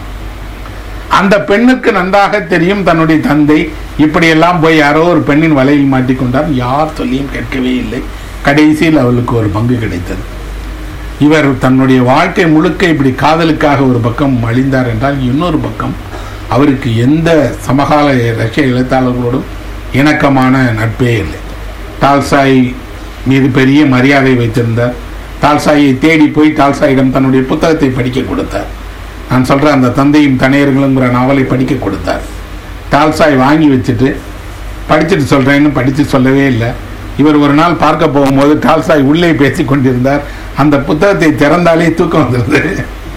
அந்த பெண்ணுக்கு நன்றாக தெரியும் தன்னுடைய தந்தை இப்படியெல்லாம் போய் யாரோ ஒரு பெண்ணின் வலையில் மாட்டிக்கொண்டார் யார் சொல்லியும் கேட்கவே இல்லை கடைசியில் அவளுக்கு ஒரு பங்கு கிடைத்தது இவர் தன்னுடைய வாழ்க்கை முழுக்க இப்படி காதலுக்காக ஒரு பக்கம் அழிந்தார் என்றால் இன்னொரு பக்கம் அவருக்கு எந்த சமகால ரஷ்ய எழுத்தாளர்களோடும் இணக்கமான நட்பே இல்லை டால்சாய் மீது பெரிய மரியாதை வைத்திருந்தார் டால்சாயை தேடி போய் டால்சாயிடம் தன்னுடைய புத்தகத்தை படிக்க கொடுத்தார் நான் சொல்கிறேன் அந்த தந்தையும் தனையர்களுங்கிற நாவலை படிக்க கொடுத்தார் டால்சாய் வாங்கி வச்சுட்டு படிச்சுட்டு சொல்கிறேன்னு படித்து சொல்லவே இல்லை இவர் ஒரு நாள் பார்க்க போகும்போது டால்சாய் உள்ளே பேசி கொண்டிருந்தார் அந்த புத்தகத்தை திறந்தாலே தூக்கம் வந்திருந்தது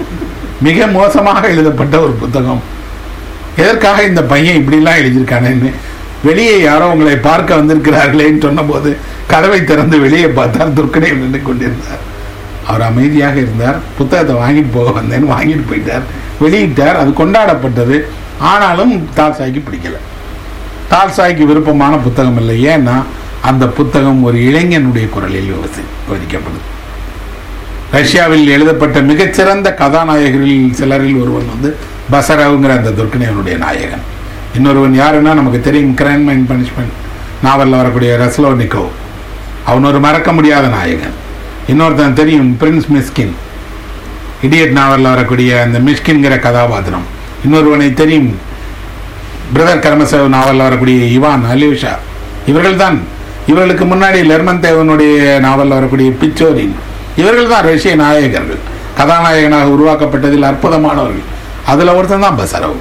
மிக மோசமாக எழுதப்பட்ட ஒரு புத்தகம் எதற்காக இந்த பையன் இப்படிலாம் எழுதியிருக்கானேன்னு வெளியே யாரோ உங்களை பார்க்க வந்திருக்கிறார்களேன்னு சொன்னபோது கதவை திறந்து வெளியே பார்த்தார் துர்க்கனை நின்று கொண்டிருந்தார் அவர் அமைதியாக இருந்தார் புத்தகத்தை வாங்கிட்டு போக வந்தேன்னு வாங்கிட்டு போயிட்டார் வெளியிட்டார் அது கொண்டாடப்பட்டது ஆனாலும் டால்சாய்க்கு பிடிக்கல டால்சாய்க்கு விருப்பமான புத்தகம் இல்லை ஏன்னா அந்த புத்தகம் ஒரு இளைஞனுடைய குரலில் விவசி- விவரிக்கப்படுது ரஷ்யாவில் எழுதப்பட்ட மிகச்சிறந்த கதாநாயகர்களில் சிலரில் ஒருவன் வந்து பசரவுங்கிற அந்த துர்க்கனியனுடைய நாயகன் இன்னொருவன் யாருன்னா நமக்கு தெரியும் கிரைம் அண்ட் பனிஷ்மெண்ட் நாவலில் வரக்கூடிய ரஸ்லோனிக்கோ அவன் ஒரு மறக்க முடியாத நாயகன் இன்னொருத்தன் தெரியும் பிரின்ஸ் மிஸ்கின் இடியட் நாவலில் வரக்கூடிய அந்த மிஷ்கின்கிற கதாபாத்திரம் இன்னொருவனை தெரியும் பிரதர் கரமசேவ் நாவலில் வரக்கூடிய இவான் அலியூஷா இவர்கள் தான் இவர்களுக்கு முன்னாடி லெர்மன் தேவனுடைய நாவலில் வரக்கூடிய பிச்சோரின் இவர்கள் தான் ரஷ்ய நாயகர்கள் கதாநாயகனாக உருவாக்கப்பட்டதில் அற்புதமானவர்கள் அதில் ஒருத்தன் தான் பசரவ்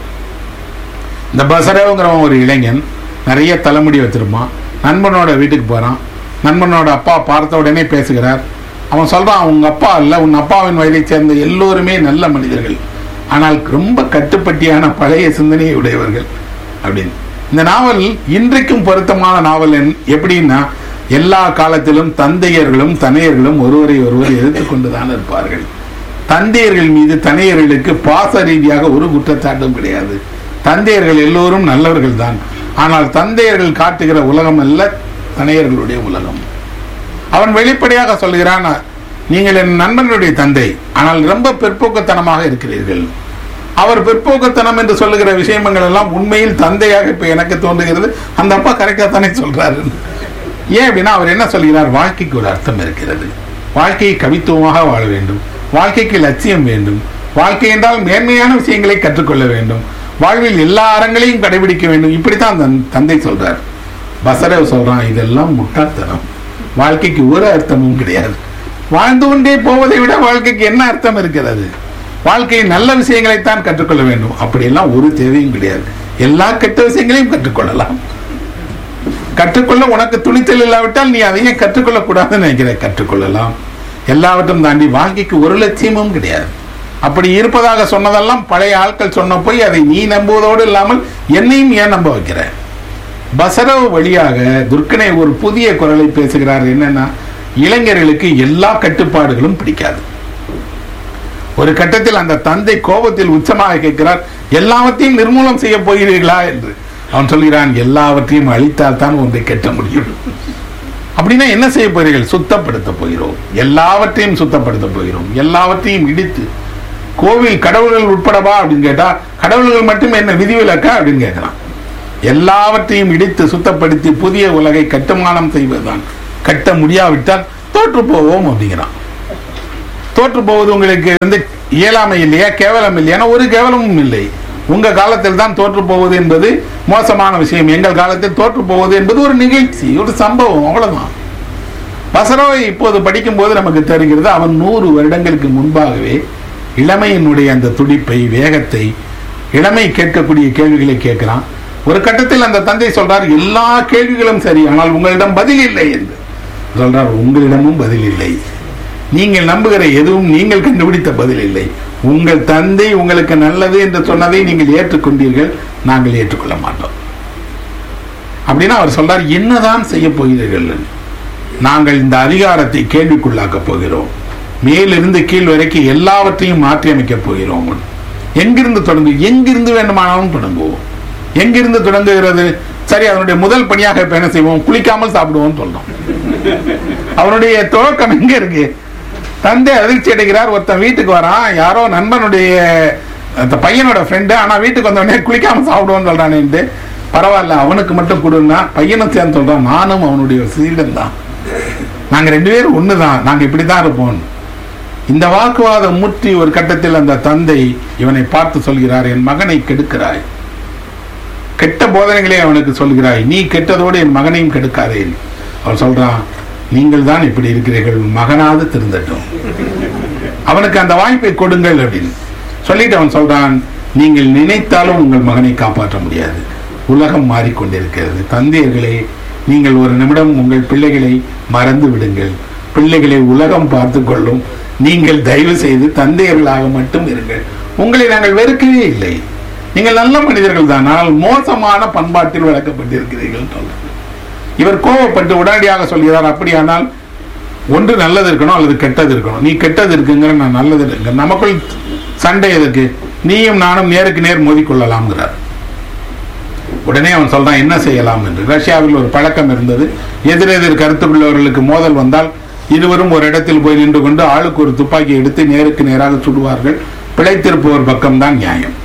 இந்த பசரவுங்கிறவன் ஒரு இளைஞன் நிறைய தலைமுடி வச்சிருப்பான் நண்பனோட வீட்டுக்கு போகிறான் நண்பனோட அப்பா பார்த்த உடனே பேசுகிறார் அவன் சொல்கிறான் உங்க அப்பா இல்லை உன் அப்பாவின் வயதைச் சேர்ந்த எல்லோருமே நல்ல மனிதர்கள் ஆனால் ரொம்ப கட்டுப்பட்டியான பழைய சிந்தனையை உடையவர்கள் அப்படின்னு இந்த நாவல் இன்றைக்கும் பொருத்தமான நாவல் என்- எப்படின்னா எல்லா காலத்திலும் தந்தையர்களும் தனையர்களும் ஒருவரை ஒருவர் எதிர்த்து கொண்டுதான் இருப்பார்கள் தந்தையர்கள் மீது தனையர்களுக்கு பாச ரீதியாக ஒரு குற்றச்சாட்டும் கிடையாது தந்தையர்கள் எல்லோரும் நல்லவர்கள் தான் ஆனால் தந்தையர்கள் காட்டுகிற உலகம் அல்ல தனையர்களுடைய உலகம் அவன் வெளிப்படையாக சொல்கிறான் நீங்கள் என் நண்பனுடைய தந்தை ஆனால் ரொம்ப பிற்போக்குத்தனமாக இருக்கிறீர்கள் அவர் பிற்போக்குத்தனம் என்று சொல்லுகிற விஷயங்கள் எல்லாம் உண்மையில் தந்தையாக இப்ப எனக்கு தோன்றுகிறது அந்த அப்பா கரெக்டாக தானே சொல்றாரு ஏன் அப்படின்னா அவர் என்ன சொல்கிறார் வாழ்க்கைக்கு ஒரு அர்த்தம் இருக்கிறது வாழ்க்கையை கவித்துவமாக வாழ வேண்டும் வாழ்க்கைக்கு லட்சியம் வேண்டும் வாழ்க்கை என்றால் மேன்மையான விஷயங்களை கற்றுக்கொள்ள வேண்டும் வாழ்வில் எல்லா அறங்களையும் கடைபிடிக்க வேண்டும் இப்படித்தான் தன் தந்தை சொல்றார் பசரவ் சொல்றான் இதெல்லாம் முட்டாள்தனம் வாழ்க்கைக்கு ஒரு அர்த்தமும் கிடையாது வாழ்ந்து கொண்டே போவதை விட வாழ்க்கைக்கு என்ன அர்த்தம் இருக்கிறது வாழ்க்கையில் நல்ல விஷயங்களைத்தான் கற்றுக்கொள்ள வேண்டும் அப்படியெல்லாம் ஒரு தேவையும் கிடையாது எல்லா கெட்ட விஷயங்களையும் கற்றுக்கொள்ளலாம் கற்றுக்கொள்ள உனக்கு துணிச்சல் இல்லாவிட்டால் நீ அதையும் கற்றுக்கொள்ளக் கூடாதுன்னு நினைக்கிறேன் கற்றுக்கொள்ளலாம் எல்லாவற்றும் தாண்டி வாழ்க்கைக்கு ஒரு லட்சியமும் கிடையாது அப்படி இருப்பதாக சொன்னதெல்லாம் பழைய ஆட்கள் சொன்ன போய் அதை நீ நம்புவதோடு இல்லாமல் என்னையும் ஏன் நம்ப வைக்கிற பசரவு வழியாக துர்க்கனை ஒரு புதிய குரலை பேசுகிறார் என்னன்னா இளைஞர்களுக்கு எல்லா கட்டுப்பாடுகளும் பிடிக்காது ஒரு கட்டத்தில் அந்த தந்தை கோபத்தில் உச்சமாக கேட்கிறார் எல்லாவற்றையும் நிர்மூலம் செய்ய போகிறீர்களா என்று அவன் சொல்கிறான் எல்லாவற்றையும் அழித்தால் தான் ஒன்றை கட்ட முடியும் அப்படின்னா என்ன செய்ய போகிறீர்கள் சுத்தப்படுத்த போகிறோம் எல்லாவற்றையும் சுத்தப்படுத்த போகிறோம் எல்லாவற்றையும் இடித்து கோவில் கடவுள்கள் உட்படவா அப்படின்னு கேட்டா கடவுள்கள் மட்டும் என்ன விதிவிலக்கா அப்படின்னு கேட்கிறான் எல்லாவற்றையும் இடித்து சுத்தப்படுத்தி புதிய உலகை கட்டுமானம் செய்வதுதான் கட்ட முடியாவிட்டால் தோற்று போவோம் அப்படிங்கிறான் தோற்று போவது உங்களுக்கு வந்து இயலாமை இல்லையா கேவலம் இல்லையானா ஒரு கேவலமும் இல்லை உங்க காலத்தில் தான் தோற்று போவது என்பது மோசமான விஷயம் எங்கள் காலத்தில் தோற்று போவது என்பது ஒரு நிகழ்ச்சி ஒரு சம்பவம் அவ்வளவுதான் பசரோவை இப்போது படிக்கும்போது நமக்கு தெரிகிறது அவன் நூறு வருடங்களுக்கு முன்பாகவே இளமையினுடைய அந்த துடிப்பை வேகத்தை இளமை கேட்கக்கூடிய கேள்விகளை கேட்கிறான் ஒரு கட்டத்தில் அந்த தந்தை சொல்றார் எல்லா கேள்விகளும் சரி ஆனால் உங்களிடம் பதில் இல்லை என்று சொல்றார் உங்களிடமும் பதில் இல்லை நீங்கள் நம்புகிற எதுவும் நீங்கள் கண்டுபிடித்த பதில் இல்லை உங்கள் தந்தை உங்களுக்கு நல்லது என்று சொன்னதை நீங்கள் ஏற்றுக்கொண்டீர்கள் நாங்கள் ஏற்றுக்கொள்ள மாட்டோம் அப்படின்னா அவர் சொல்றார் என்னதான் செய்ய போகிறீர்கள் நாங்கள் இந்த அதிகாரத்தை கேள்விக்குள்ளாக்கப் போகிறோம் மேலிருந்து கீழ் வரைக்கும் எல்லாவற்றையும் மாற்றி அமைக்கப் போகிறோம் எங்கிருந்து தொடங்கு எங்கிருந்து வேண்டுமானாலும் தொடங்குவோம் எங்கிருந்து தொடங்குகிறது சரி அதனுடைய முதல் பணியாக இப்ப என்ன செய்வோம் குளிக்காமல் சாப்பிடுவோம் சொல்றோம் அவனுடைய துவக்கம் எங்க இருக்கு தந்தை அதிர்ச்சி அடைகிறார் ஒருத்தன் வீட்டுக்கு வரான் யாரோ நண்பனுடைய அந்த பையனோட ஃப்ரெண்டு ஆனா வீட்டுக்கு வந்த உடனே குளிக்காம சாப்பிடுவோம்னு சொல்றானேன்ட்டு பரவாயில்ல அவனுக்கு மட்டும் கொடுன்னா பையனும் சேர்ந்து சொல்றான் நானும் அவனுடைய சீடன் தான் நாங்க ரெண்டு பேரும் ஒண்ணுதான் நாங்க இப்படிதான் இருப்போம் இந்த வாக்குவாதம் முற்றி ஒரு கட்டத்தில் அந்த தந்தை இவனை பார்த்து சொல்கிறார் என் மகனை கெடுக்கிறாய் கெட்ட போதனைகளை அவனுக்கு சொல்கிறாய் நீ கெட்டதோடு என் மகனையும் கெடுக்காதே அவன் சொல்றான் நீங்கள் தான் இப்படி இருக்கிறீர்கள் உன் மகனாவது திருந்தட்டும் அவனுக்கு அந்த வாய்ப்பை கொடுங்கள் அப்படின்னு சொல்லிட்டு அவன் சொல்றான் நீங்கள் நினைத்தாலும் உங்கள் மகனை காப்பாற்ற முடியாது உலகம் மாறிக்கொண்டிருக்கிறது தந்தையர்களே நீங்கள் ஒரு நிமிடம் உங்கள் பிள்ளைகளை மறந்து விடுங்கள் பிள்ளைகளை உலகம் பார்த்து கொள்ளும் நீங்கள் தயவு செய்து தந்தையர்களாக மட்டும் இருங்கள் உங்களை நாங்கள் வெறுக்கவே இல்லை நீங்கள் நல்ல மனிதர்கள் தான் ஆனால் மோசமான பண்பாட்டில் வளர்க்கப்பட்டிருக்கிறீர்கள் சொல்றார் இவர் கோவப்பட்டு உடனடியாக சொல்கிறார் அப்படியானால் ஒன்று நல்லது இருக்கணும் அல்லது கெட்டது இருக்கணும் நீ கெட்டது இருக்குங்கிற நான் நல்லது இருக்கு நமக்குள் சண்டை எதற்கு நீயும் நானும் நேருக்கு நேர் மோதிக்கொள்ளலாம்ங்கிறார் உடனே அவன் சொல்றான் என்ன செய்யலாம் என்று ரஷ்யாவில் ஒரு பழக்கம் இருந்தது எதிரெதிர் கருத்துக்குள்ளவர்களுக்கு மோதல் வந்தால் இருவரும் ஒரு இடத்தில் போய் நின்று கொண்டு ஆளுக்கு ஒரு துப்பாக்கி எடுத்து நேருக்கு நேராக சுடுவார்கள் பிழைத்திருப்பவர் பக்கம்தான் நியாயம்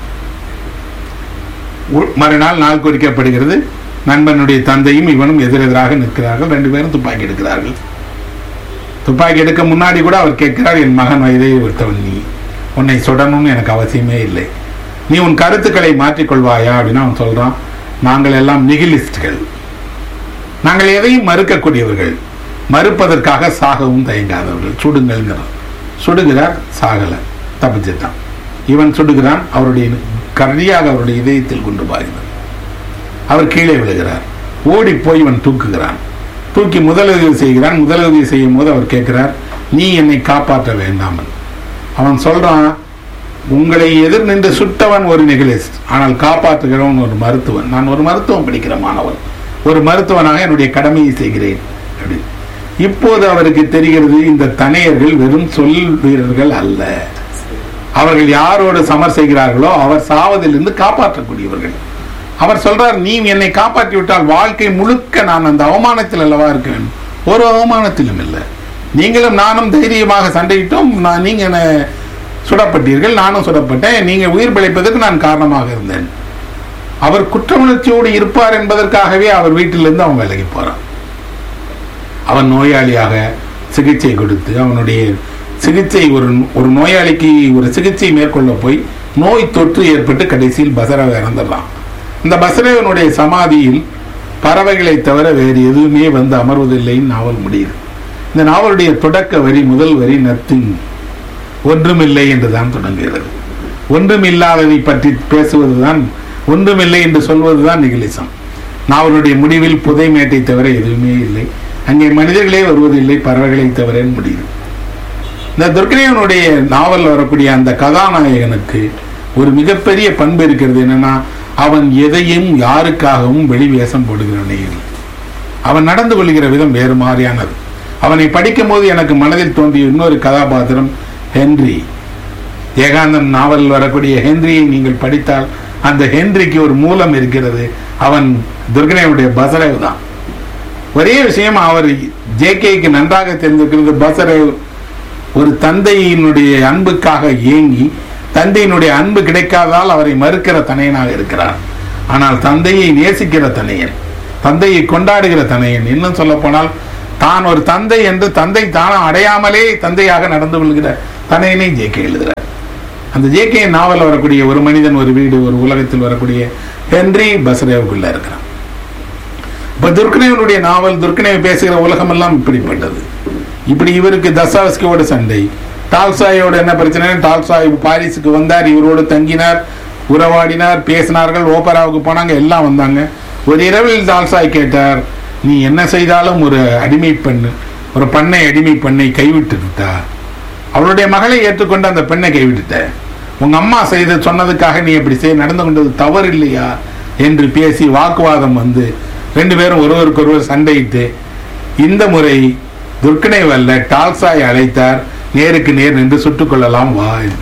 உ- மறுநாள் நாள் குறிக்கப்படுகிறது நண்பனுடைய தந்தையும் இவனும் எதிரெதிராக நிற்கிறார்கள் ரெண்டு பேரும் துப்பாக்கி எடுக்கிறார்கள் துப்பாக்கி எடுக்க முன்னாடி கூட அவர் கேட்கிறார் என் மகன் வயதை ஒருத்தவன் நீ உன்னை சுடணும்னு எனக்கு அவசியமே இல்லை நீ உன் கருத்துக்களை மாற்றிக்கொள்வாயா அப்படின்னு அவன் சொல்றான் நாங்கள் எல்லாம் நிகிலிஸ்ட்கள் நாங்கள் எதையும் மறுக்கக்கூடியவர்கள் மறுப்பதற்காக சாகவும் தயங்காதவர்கள் சுடுங்கள்ங்கிறான் சுடுகிறார் சாகல தப்பிச்சுட்டான் இவன் சுடுகிறான் அவருடைய கரியாக அவருடைய இதயத்தில் கொண்டு பாய்கிறது அவர் கீழே விழுகிறார் ஓடி போய் இவன் தூக்குகிறான் தூக்கி முதலுதவி செய்கிறான் முதலுதவி செய்யும் போது அவர் கேட்கிறார் நீ என்னை காப்பாற்ற வேண்டாமல் அவன் சொல்றான் உங்களை எதிர் நின்று சுட்டவன் ஒரு நெகிலிஸ்ட் ஆனால் காப்பாற்றுகிறவன் ஒரு மருத்துவன் நான் ஒரு மருத்துவம் படிக்கிற மாணவன் ஒரு மருத்துவனாக என்னுடைய கடமையை செய்கிறேன் அப்படின்னு இப்போது அவருக்கு தெரிகிறது இந்த தனையர்கள் வெறும் சொல் வீரர்கள் அல்ல அவர்கள் யாரோடு சமர் செய்கிறார்களோ அவர் சாவதிலிருந்து காப்பாற்றக்கூடியவர்கள் அவர் சொல்றார் நீ என்னை காப்பாற்றி விட்டால் வாழ்க்கை முழுக்க நான் அந்த அவமானத்தில் அல்லவா இருக்கேன் ஒரு அவமானத்திலும் இல்லை நீங்களும் நானும் தைரியமாக சண்டையிட்டோம் நான் நீங்க என்ன சுடப்பட்டீர்கள் நானும் சுடப்பட்டேன் நீங்க உயிர் பிழைப்பதற்கு நான் காரணமாக இருந்தேன் அவர் குற்றமுணர்ச்சியோடு இருப்பார் என்பதற்காகவே அவர் வீட்டிலிருந்து அவன் விலகி போறான் அவன் நோயாளியாக சிகிச்சை கொடுத்து அவனுடைய சிகிச்சை ஒரு ஒரு நோயாளிக்கு ஒரு சிகிச்சை மேற்கொள்ள போய் நோய் தொற்று ஏற்பட்டு கடைசியில் பசரவ இறந்துடுறான் இந்த பசரவனுடைய சமாதியில் பறவைகளை தவிர வேறு எதுவுமே வந்து அமர்வதில்லைன்னு நாவல் முடியுது இந்த நாவலுடைய தொடக்க வரி முதல் வரி நத்திங் ஒன்றுமில்லை என்றுதான் தொடங்குகிறது ஒன்றுமில்லாததை பற்றி பேசுவதுதான் ஒன்றுமில்லை என்று சொல்வதுதான் நிகிலிசம் நாவலுடைய முடிவில் புதை மேட்டை தவிர எதுவுமே இல்லை அங்கே மனிதர்களே வருவதில்லை பறவைகளை தவிர முடியுது இந்த துர்கனேவனுடைய நாவல் வரக்கூடிய அந்த கதாநாயகனுக்கு ஒரு மிகப்பெரிய பண்பு இருக்கிறது என்னன்னா அவன் எதையும் யாருக்காகவும் வெளி வேஷம் போடுகிறவனே இல்லை அவன் நடந்து கொள்கிற விதம் வேறு மாதிரியானது அவனை படிக்கும் போது எனக்கு மனதில் தோன்றிய இன்னொரு கதாபாத்திரம் ஹென்றி ஏகாந்தன் நாவலில் வரக்கூடிய ஹென்ரியை நீங்கள் படித்தால் அந்த ஹென்ரிக்கு ஒரு மூலம் இருக்கிறது அவன் துர்கனையுடைய பசரேவ் தான் ஒரே விஷயம் அவர் ஜேகேக்கு நன்றாக தெரிந்திருக்கிறது பசரேவ் ஒரு தந்தையினுடைய அன்புக்காக ஏங்கி தந்தையினுடைய அன்பு கிடைக்காதால் அவரை மறுக்கிற தனையனாக இருக்கிறார் ஆனால் தந்தையை நேசிக்கிற தனையன் தந்தையை கொண்டாடுகிற தனையன் இன்னும் சொல்ல போனால் தான் ஒரு தந்தை என்று தந்தை தானும் அடையாமலே தந்தையாக நடந்து கொள்கிற தனையனை ஜேகே எழுதுகிறார் அந்த ஜேகே நாவல் வரக்கூடிய ஒரு மனிதன் ஒரு வீடு ஒரு உலகத்தில் வரக்கூடிய ஹென்றி பஸ்ரேவுக்குள்ள இருக்கிறான் இப்ப துர்கனேவனுடைய நாவல் துர்கனேவ் பேசுகிற உலகம் எல்லாம் இப்படிப்பட்டது இப்படி இவருக்கு தசாவஸ்கியோட சண்டை டால்சாயோட என்ன பிரச்சனை டால்சாய் பாரிஸுக்கு வந்தார் இவரோடு தங்கினார் உறவாடினார் பேசினார்கள் ஓபராவுக்கு போனாங்க எல்லாம் வந்தாங்க ஒரு இரவில் டால்சாய் கேட்டார் நீ என்ன செய்தாலும் ஒரு அடிமை பெண்ணு ஒரு பண்ணை அடிமை பெண்ணை கைவிட்டு விட்டா அவளுடைய மகளை ஏற்றுக்கொண்டு அந்த பெண்ணை கைவிட்டுட்ட உங்க அம்மா செய்த சொன்னதுக்காக நீ இப்படி செய்ய நடந்து கொண்டது தவறு இல்லையா என்று பேசி வாக்குவாதம் வந்து ரெண்டு பேரும் ஒருவருக்கொருவர் சண்டையிட்டு இந்த முறை துர்க்கனை வல்ல டால்சாய் அழைத்தார் நேருக்கு நேர் நின்று சுட்டுக் கொள்ளலாம் வா என்று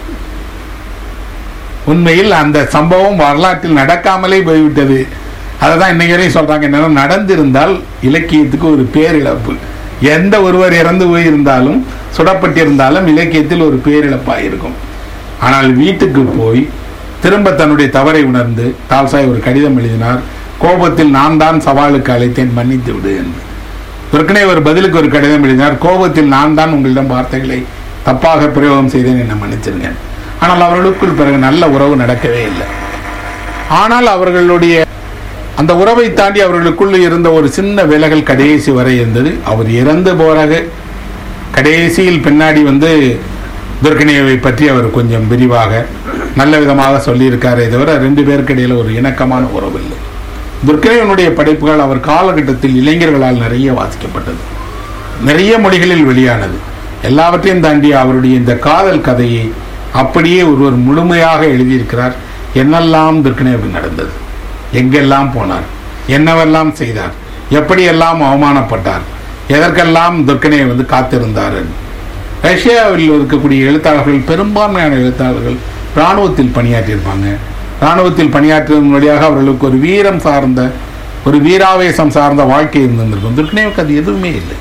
உண்மையில் அந்த சம்பவம் வரலாற்றில் நடக்காமலே போய்விட்டது அதை தான் இன்னைக்கு வரையும் சொல்றாங்க என்னன்னா நடந்திருந்தால் இலக்கியத்துக்கு ஒரு பேரிழப்பு எந்த ஒருவர் இறந்து போயிருந்தாலும் சுடப்பட்டிருந்தாலும் இலக்கியத்தில் ஒரு பேரிழப்பாக இருக்கும் ஆனால் வீட்டுக்கு போய் திரும்ப தன்னுடைய தவறை உணர்ந்து டால்சாய் ஒரு கடிதம் எழுதினார் கோபத்தில் நான் தான் சவாலுக்கு அழைத்தேன் மன்னித்து விடு என்று ஏற்கனவே ஒரு பதிலுக்கு ஒரு கடிதம் எழுதினார் கோபத்தில் நான் தான் உங்களிடம் வார்த்தைகளை தப்பாக பிரயோகம் செய்தேன் என்ன மன்னிச்சிருங்க ஆனால் அவர்களுக்குள் பிறகு நல்ல உறவு நடக்கவே இல்லை ஆனால் அவர்களுடைய அந்த உறவை தாண்டி அவர்களுக்குள் இருந்த ஒரு சின்ன விலகல் கடைசி வரை இருந்தது அவர் இறந்த பிறகு கடைசியில் பின்னாடி வந்து துர்கனியவை பற்றி அவர் கொஞ்சம் விரிவாக நல்ல விதமாக சொல்லியிருக்காரே தவிர ரெண்டு பேருக்கு இடையில ஒரு இணக்கமான உறவு இல்லை துர்கனியனுடைய படைப்புகள் அவர் காலகட்டத்தில் இளைஞர்களால் நிறைய வாசிக்கப்பட்டது நிறைய மொழிகளில் வெளியானது எல்லாவற்றையும் தாண்டி அவருடைய இந்த காதல் கதையை அப்படியே ஒருவர் முழுமையாக எழுதியிருக்கிறார் என்னெல்லாம் துர்கனியவுக்கு நடந்தது எங்கெல்லாம் போனார் என்னவெல்லாம் செய்தார் எப்படியெல்லாம் அவமானப்பட்டார் எதற்கெல்லாம் துர்க்கனையை வந்து காத்திருந்தார் என்று. ரஷ்யாவில் இருக்கக்கூடிய எழுத்தாளர்கள் பெரும்பான்மையான எழுத்தாளர்கள் இராணுவத்தில் பணியாற்றியிருப்பாங்க இராணுவத்தில் பணியாற்றுவதன் வழியாக அவர்களுக்கு ஒரு வீரம் சார்ந்த ஒரு வீராவேசம் சார்ந்த வாழ்க்கை இருந்திருக்கும் துர்க்கனேவுக்கு அது எதுவுமே இல்லை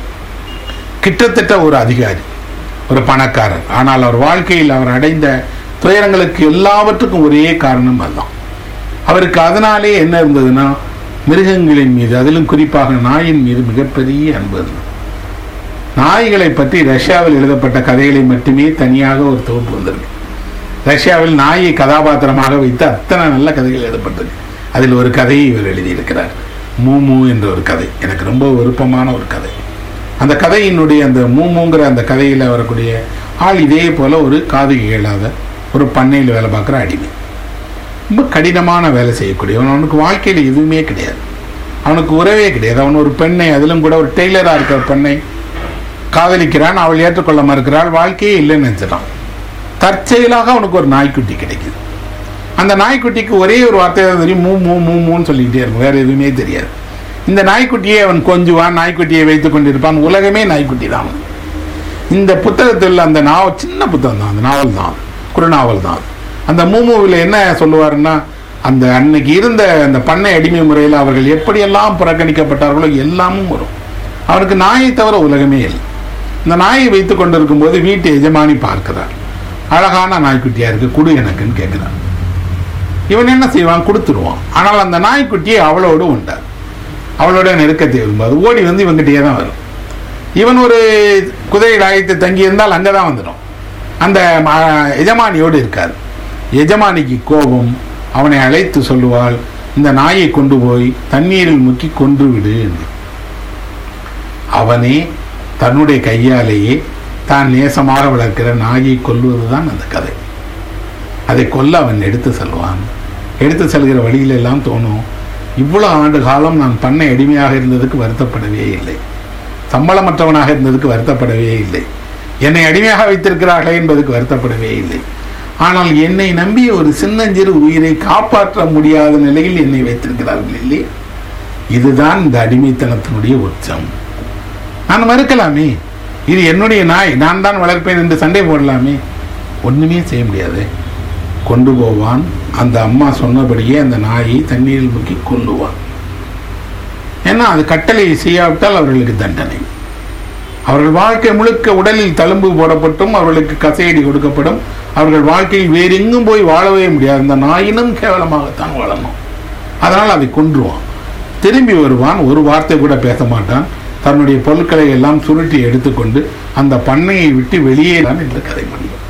கிட்டத்தட்ட ஒரு அதிகாரி ஒரு பணக்காரர் ஆனால் அவர் வாழ்க்கையில் அவர் அடைந்த துயரங்களுக்கு எல்லாவற்றுக்கும் ஒரே காரணம் அதுதான் அவருக்கு அதனாலே என்ன இருந்ததுன்னா மிருகங்களின் மீது அதிலும் குறிப்பாக நாயின் மீது மிகப்பெரிய அன்பு இருந்தது நாய்களை பற்றி ரஷ்யாவில் எழுதப்பட்ட கதைகளை மட்டுமே தனியாக ஒரு தொகுப்பு வந்திருக்கு ரஷ்யாவில் நாயை கதாபாத்திரமாக வைத்து அத்தனை நல்ல கதைகள் எழுதப்பட்டிருக்கு அதில் ஒரு கதையை இவர் எழுதியிருக்கிறார் மூமு என்ற ஒரு கதை எனக்கு ரொம்ப விருப்பமான ஒரு கதை அந்த கதையினுடைய அந்த மூமுங்கிற அந்த கதையில் வரக்கூடிய ஆள் இதே போல ஒரு காது கேளாத ஒரு பண்ணையில் வேலை பார்க்குற அடிமை ரொம்ப கடினமான வேலை செய்யக்கூடியவன் அவனுக்கு வாழ்க்கையில் எதுவுமே கிடையாது அவனுக்கு உறவே கிடையாது அவன் ஒரு பெண்ணை அதிலும் கூட ஒரு டெய்லராக இருக்கிற பெண்ணை காதலிக்கிறான் அவள் ஏற்றுக்கொள்ள மறுக்கிறாள் வாழ்க்கையே இல்லைன்னு நினச்சிட்டான் தற்செயலாக அவனுக்கு ஒரு நாய்க்குட்டி கிடைக்குது அந்த நாய்க்குட்டிக்கு ஒரே ஒரு வார்த்தை தான் தெரியும் மூ மூ மூ மூன்னு சொல்லிக்கிட்டே இருக்கும் வேற எதுவுமே தெரியாது இந்த நாய்க்குட்டியை அவன் கொஞ்சுவான் நாய்க்குட்டியை வைத்துக் கொண்டிருப்பான் உலகமே நாய்க்குட்டி தான் அவன் இந்த புத்தகத்தில் அந்த நாவல் சின்ன புத்தகம் தான் அந்த நாவல் தான் குறுநாவல் தான் அந்த மூமூவில் என்ன சொல்லுவாருன்னா அந்த அன்னைக்கு இருந்த அந்த பண்ணை அடிமை முறையில் அவர்கள் எப்படியெல்லாம் புறக்கணிக்கப்பட்டார்களோ எல்லாமும் வரும் அவருக்கு நாயை தவிர உலகமே இல்லை இந்த நாயை வைத்து கொண்டிருக்கும் போது வீட்டு எஜமானி பார்க்கிறார் அழகான நாய்க்குட்டியா இருக்கு குடு எனக்குன்னு கேட்கிறார் இவன் என்ன செய்வான் கொடுத்துருவான் ஆனால் அந்த நாய்க்குட்டியை அவளோடு உண்டார் அவளோட நெருக்கத்தை விரும்பாது ஓடி வந்து இவங்கிட்டே தான் வரும் இவன் ஒரு குதிரையில் அழைத்து தங்கி இருந்தால் அங்கே தான் வந்துடும் அந்த ம- எஜமானியோடு இருக்காது எஜமானிக்கு கோபம் அவனை அழைத்து சொல்லுவாள் இந்த நாயை கொண்டு போய் தண்ணீரில் முக்கி கொன்று விடு என்று அவனே தன்னுடைய கையாலேயே தான் நேசமாக வளர்க்கிற நாயை கொல்வதுதான் அந்த கதை அதை கொல்ல அவன் எடுத்து செல்வான் எடுத்து செல்கிற வழியில எல்லாம் தோணும் இவ்வளவு ஆண்டு காலம் நான் பண்ணை அடிமையாக இருந்ததுக்கு வருத்தப்படவே இல்லை சம்பளமற்றவனாக இருந்ததுக்கு வருத்தப்படவே இல்லை என்னை அடிமையாக வைத்திருக்கிறார்களே என்பதற்கு வருத்தப்படவே இல்லை ஆனால் என்னை நம்பிய ஒரு சின்னஞ்சிறு உயிரை காப்பாற்ற முடியாத நிலையில் என்னை வைத்திருக்கிறார்கள் இல்லையே இதுதான் இந்த அடிமைத்தனத்தினுடைய உச்சம் நான் மறுக்கலாமே இது என்னுடைய நாய் நான் தான் வளர்ப்பேன் என்று சண்டை போடலாமே ஒண்ணுமே செய்ய முடியாது கொண்டு போவான் அந்த அம்மா சொன்னபடியே அந்த நாயை தண்ணீரில் முக்கி கொல்லுவான் ஏன்னா அது கட்டளை செய்யாவிட்டால் அவர்களுக்கு தண்டனை அவர்கள் வாழ்க்கை முழுக்க உடலில் தழும்பு போடப்பட்டும் அவர்களுக்கு கசையடி கொடுக்கப்படும் அவர்கள் வாழ்க்கையில் வேறு எங்கும் போய் வாழவே முடியாது அந்த நாயினும் கேவலமாகத்தான் வாழணும் அதனால் அதை கொன்றுவான் திரும்பி வருவான் ஒரு வார்த்தை கூட பேச மாட்டான் தன்னுடைய பொருட்களை எல்லாம் சுருட்டி எடுத்துக்கொண்டு அந்த பண்ணையை விட்டு வெளியே தான் இந்த கதை முடியும்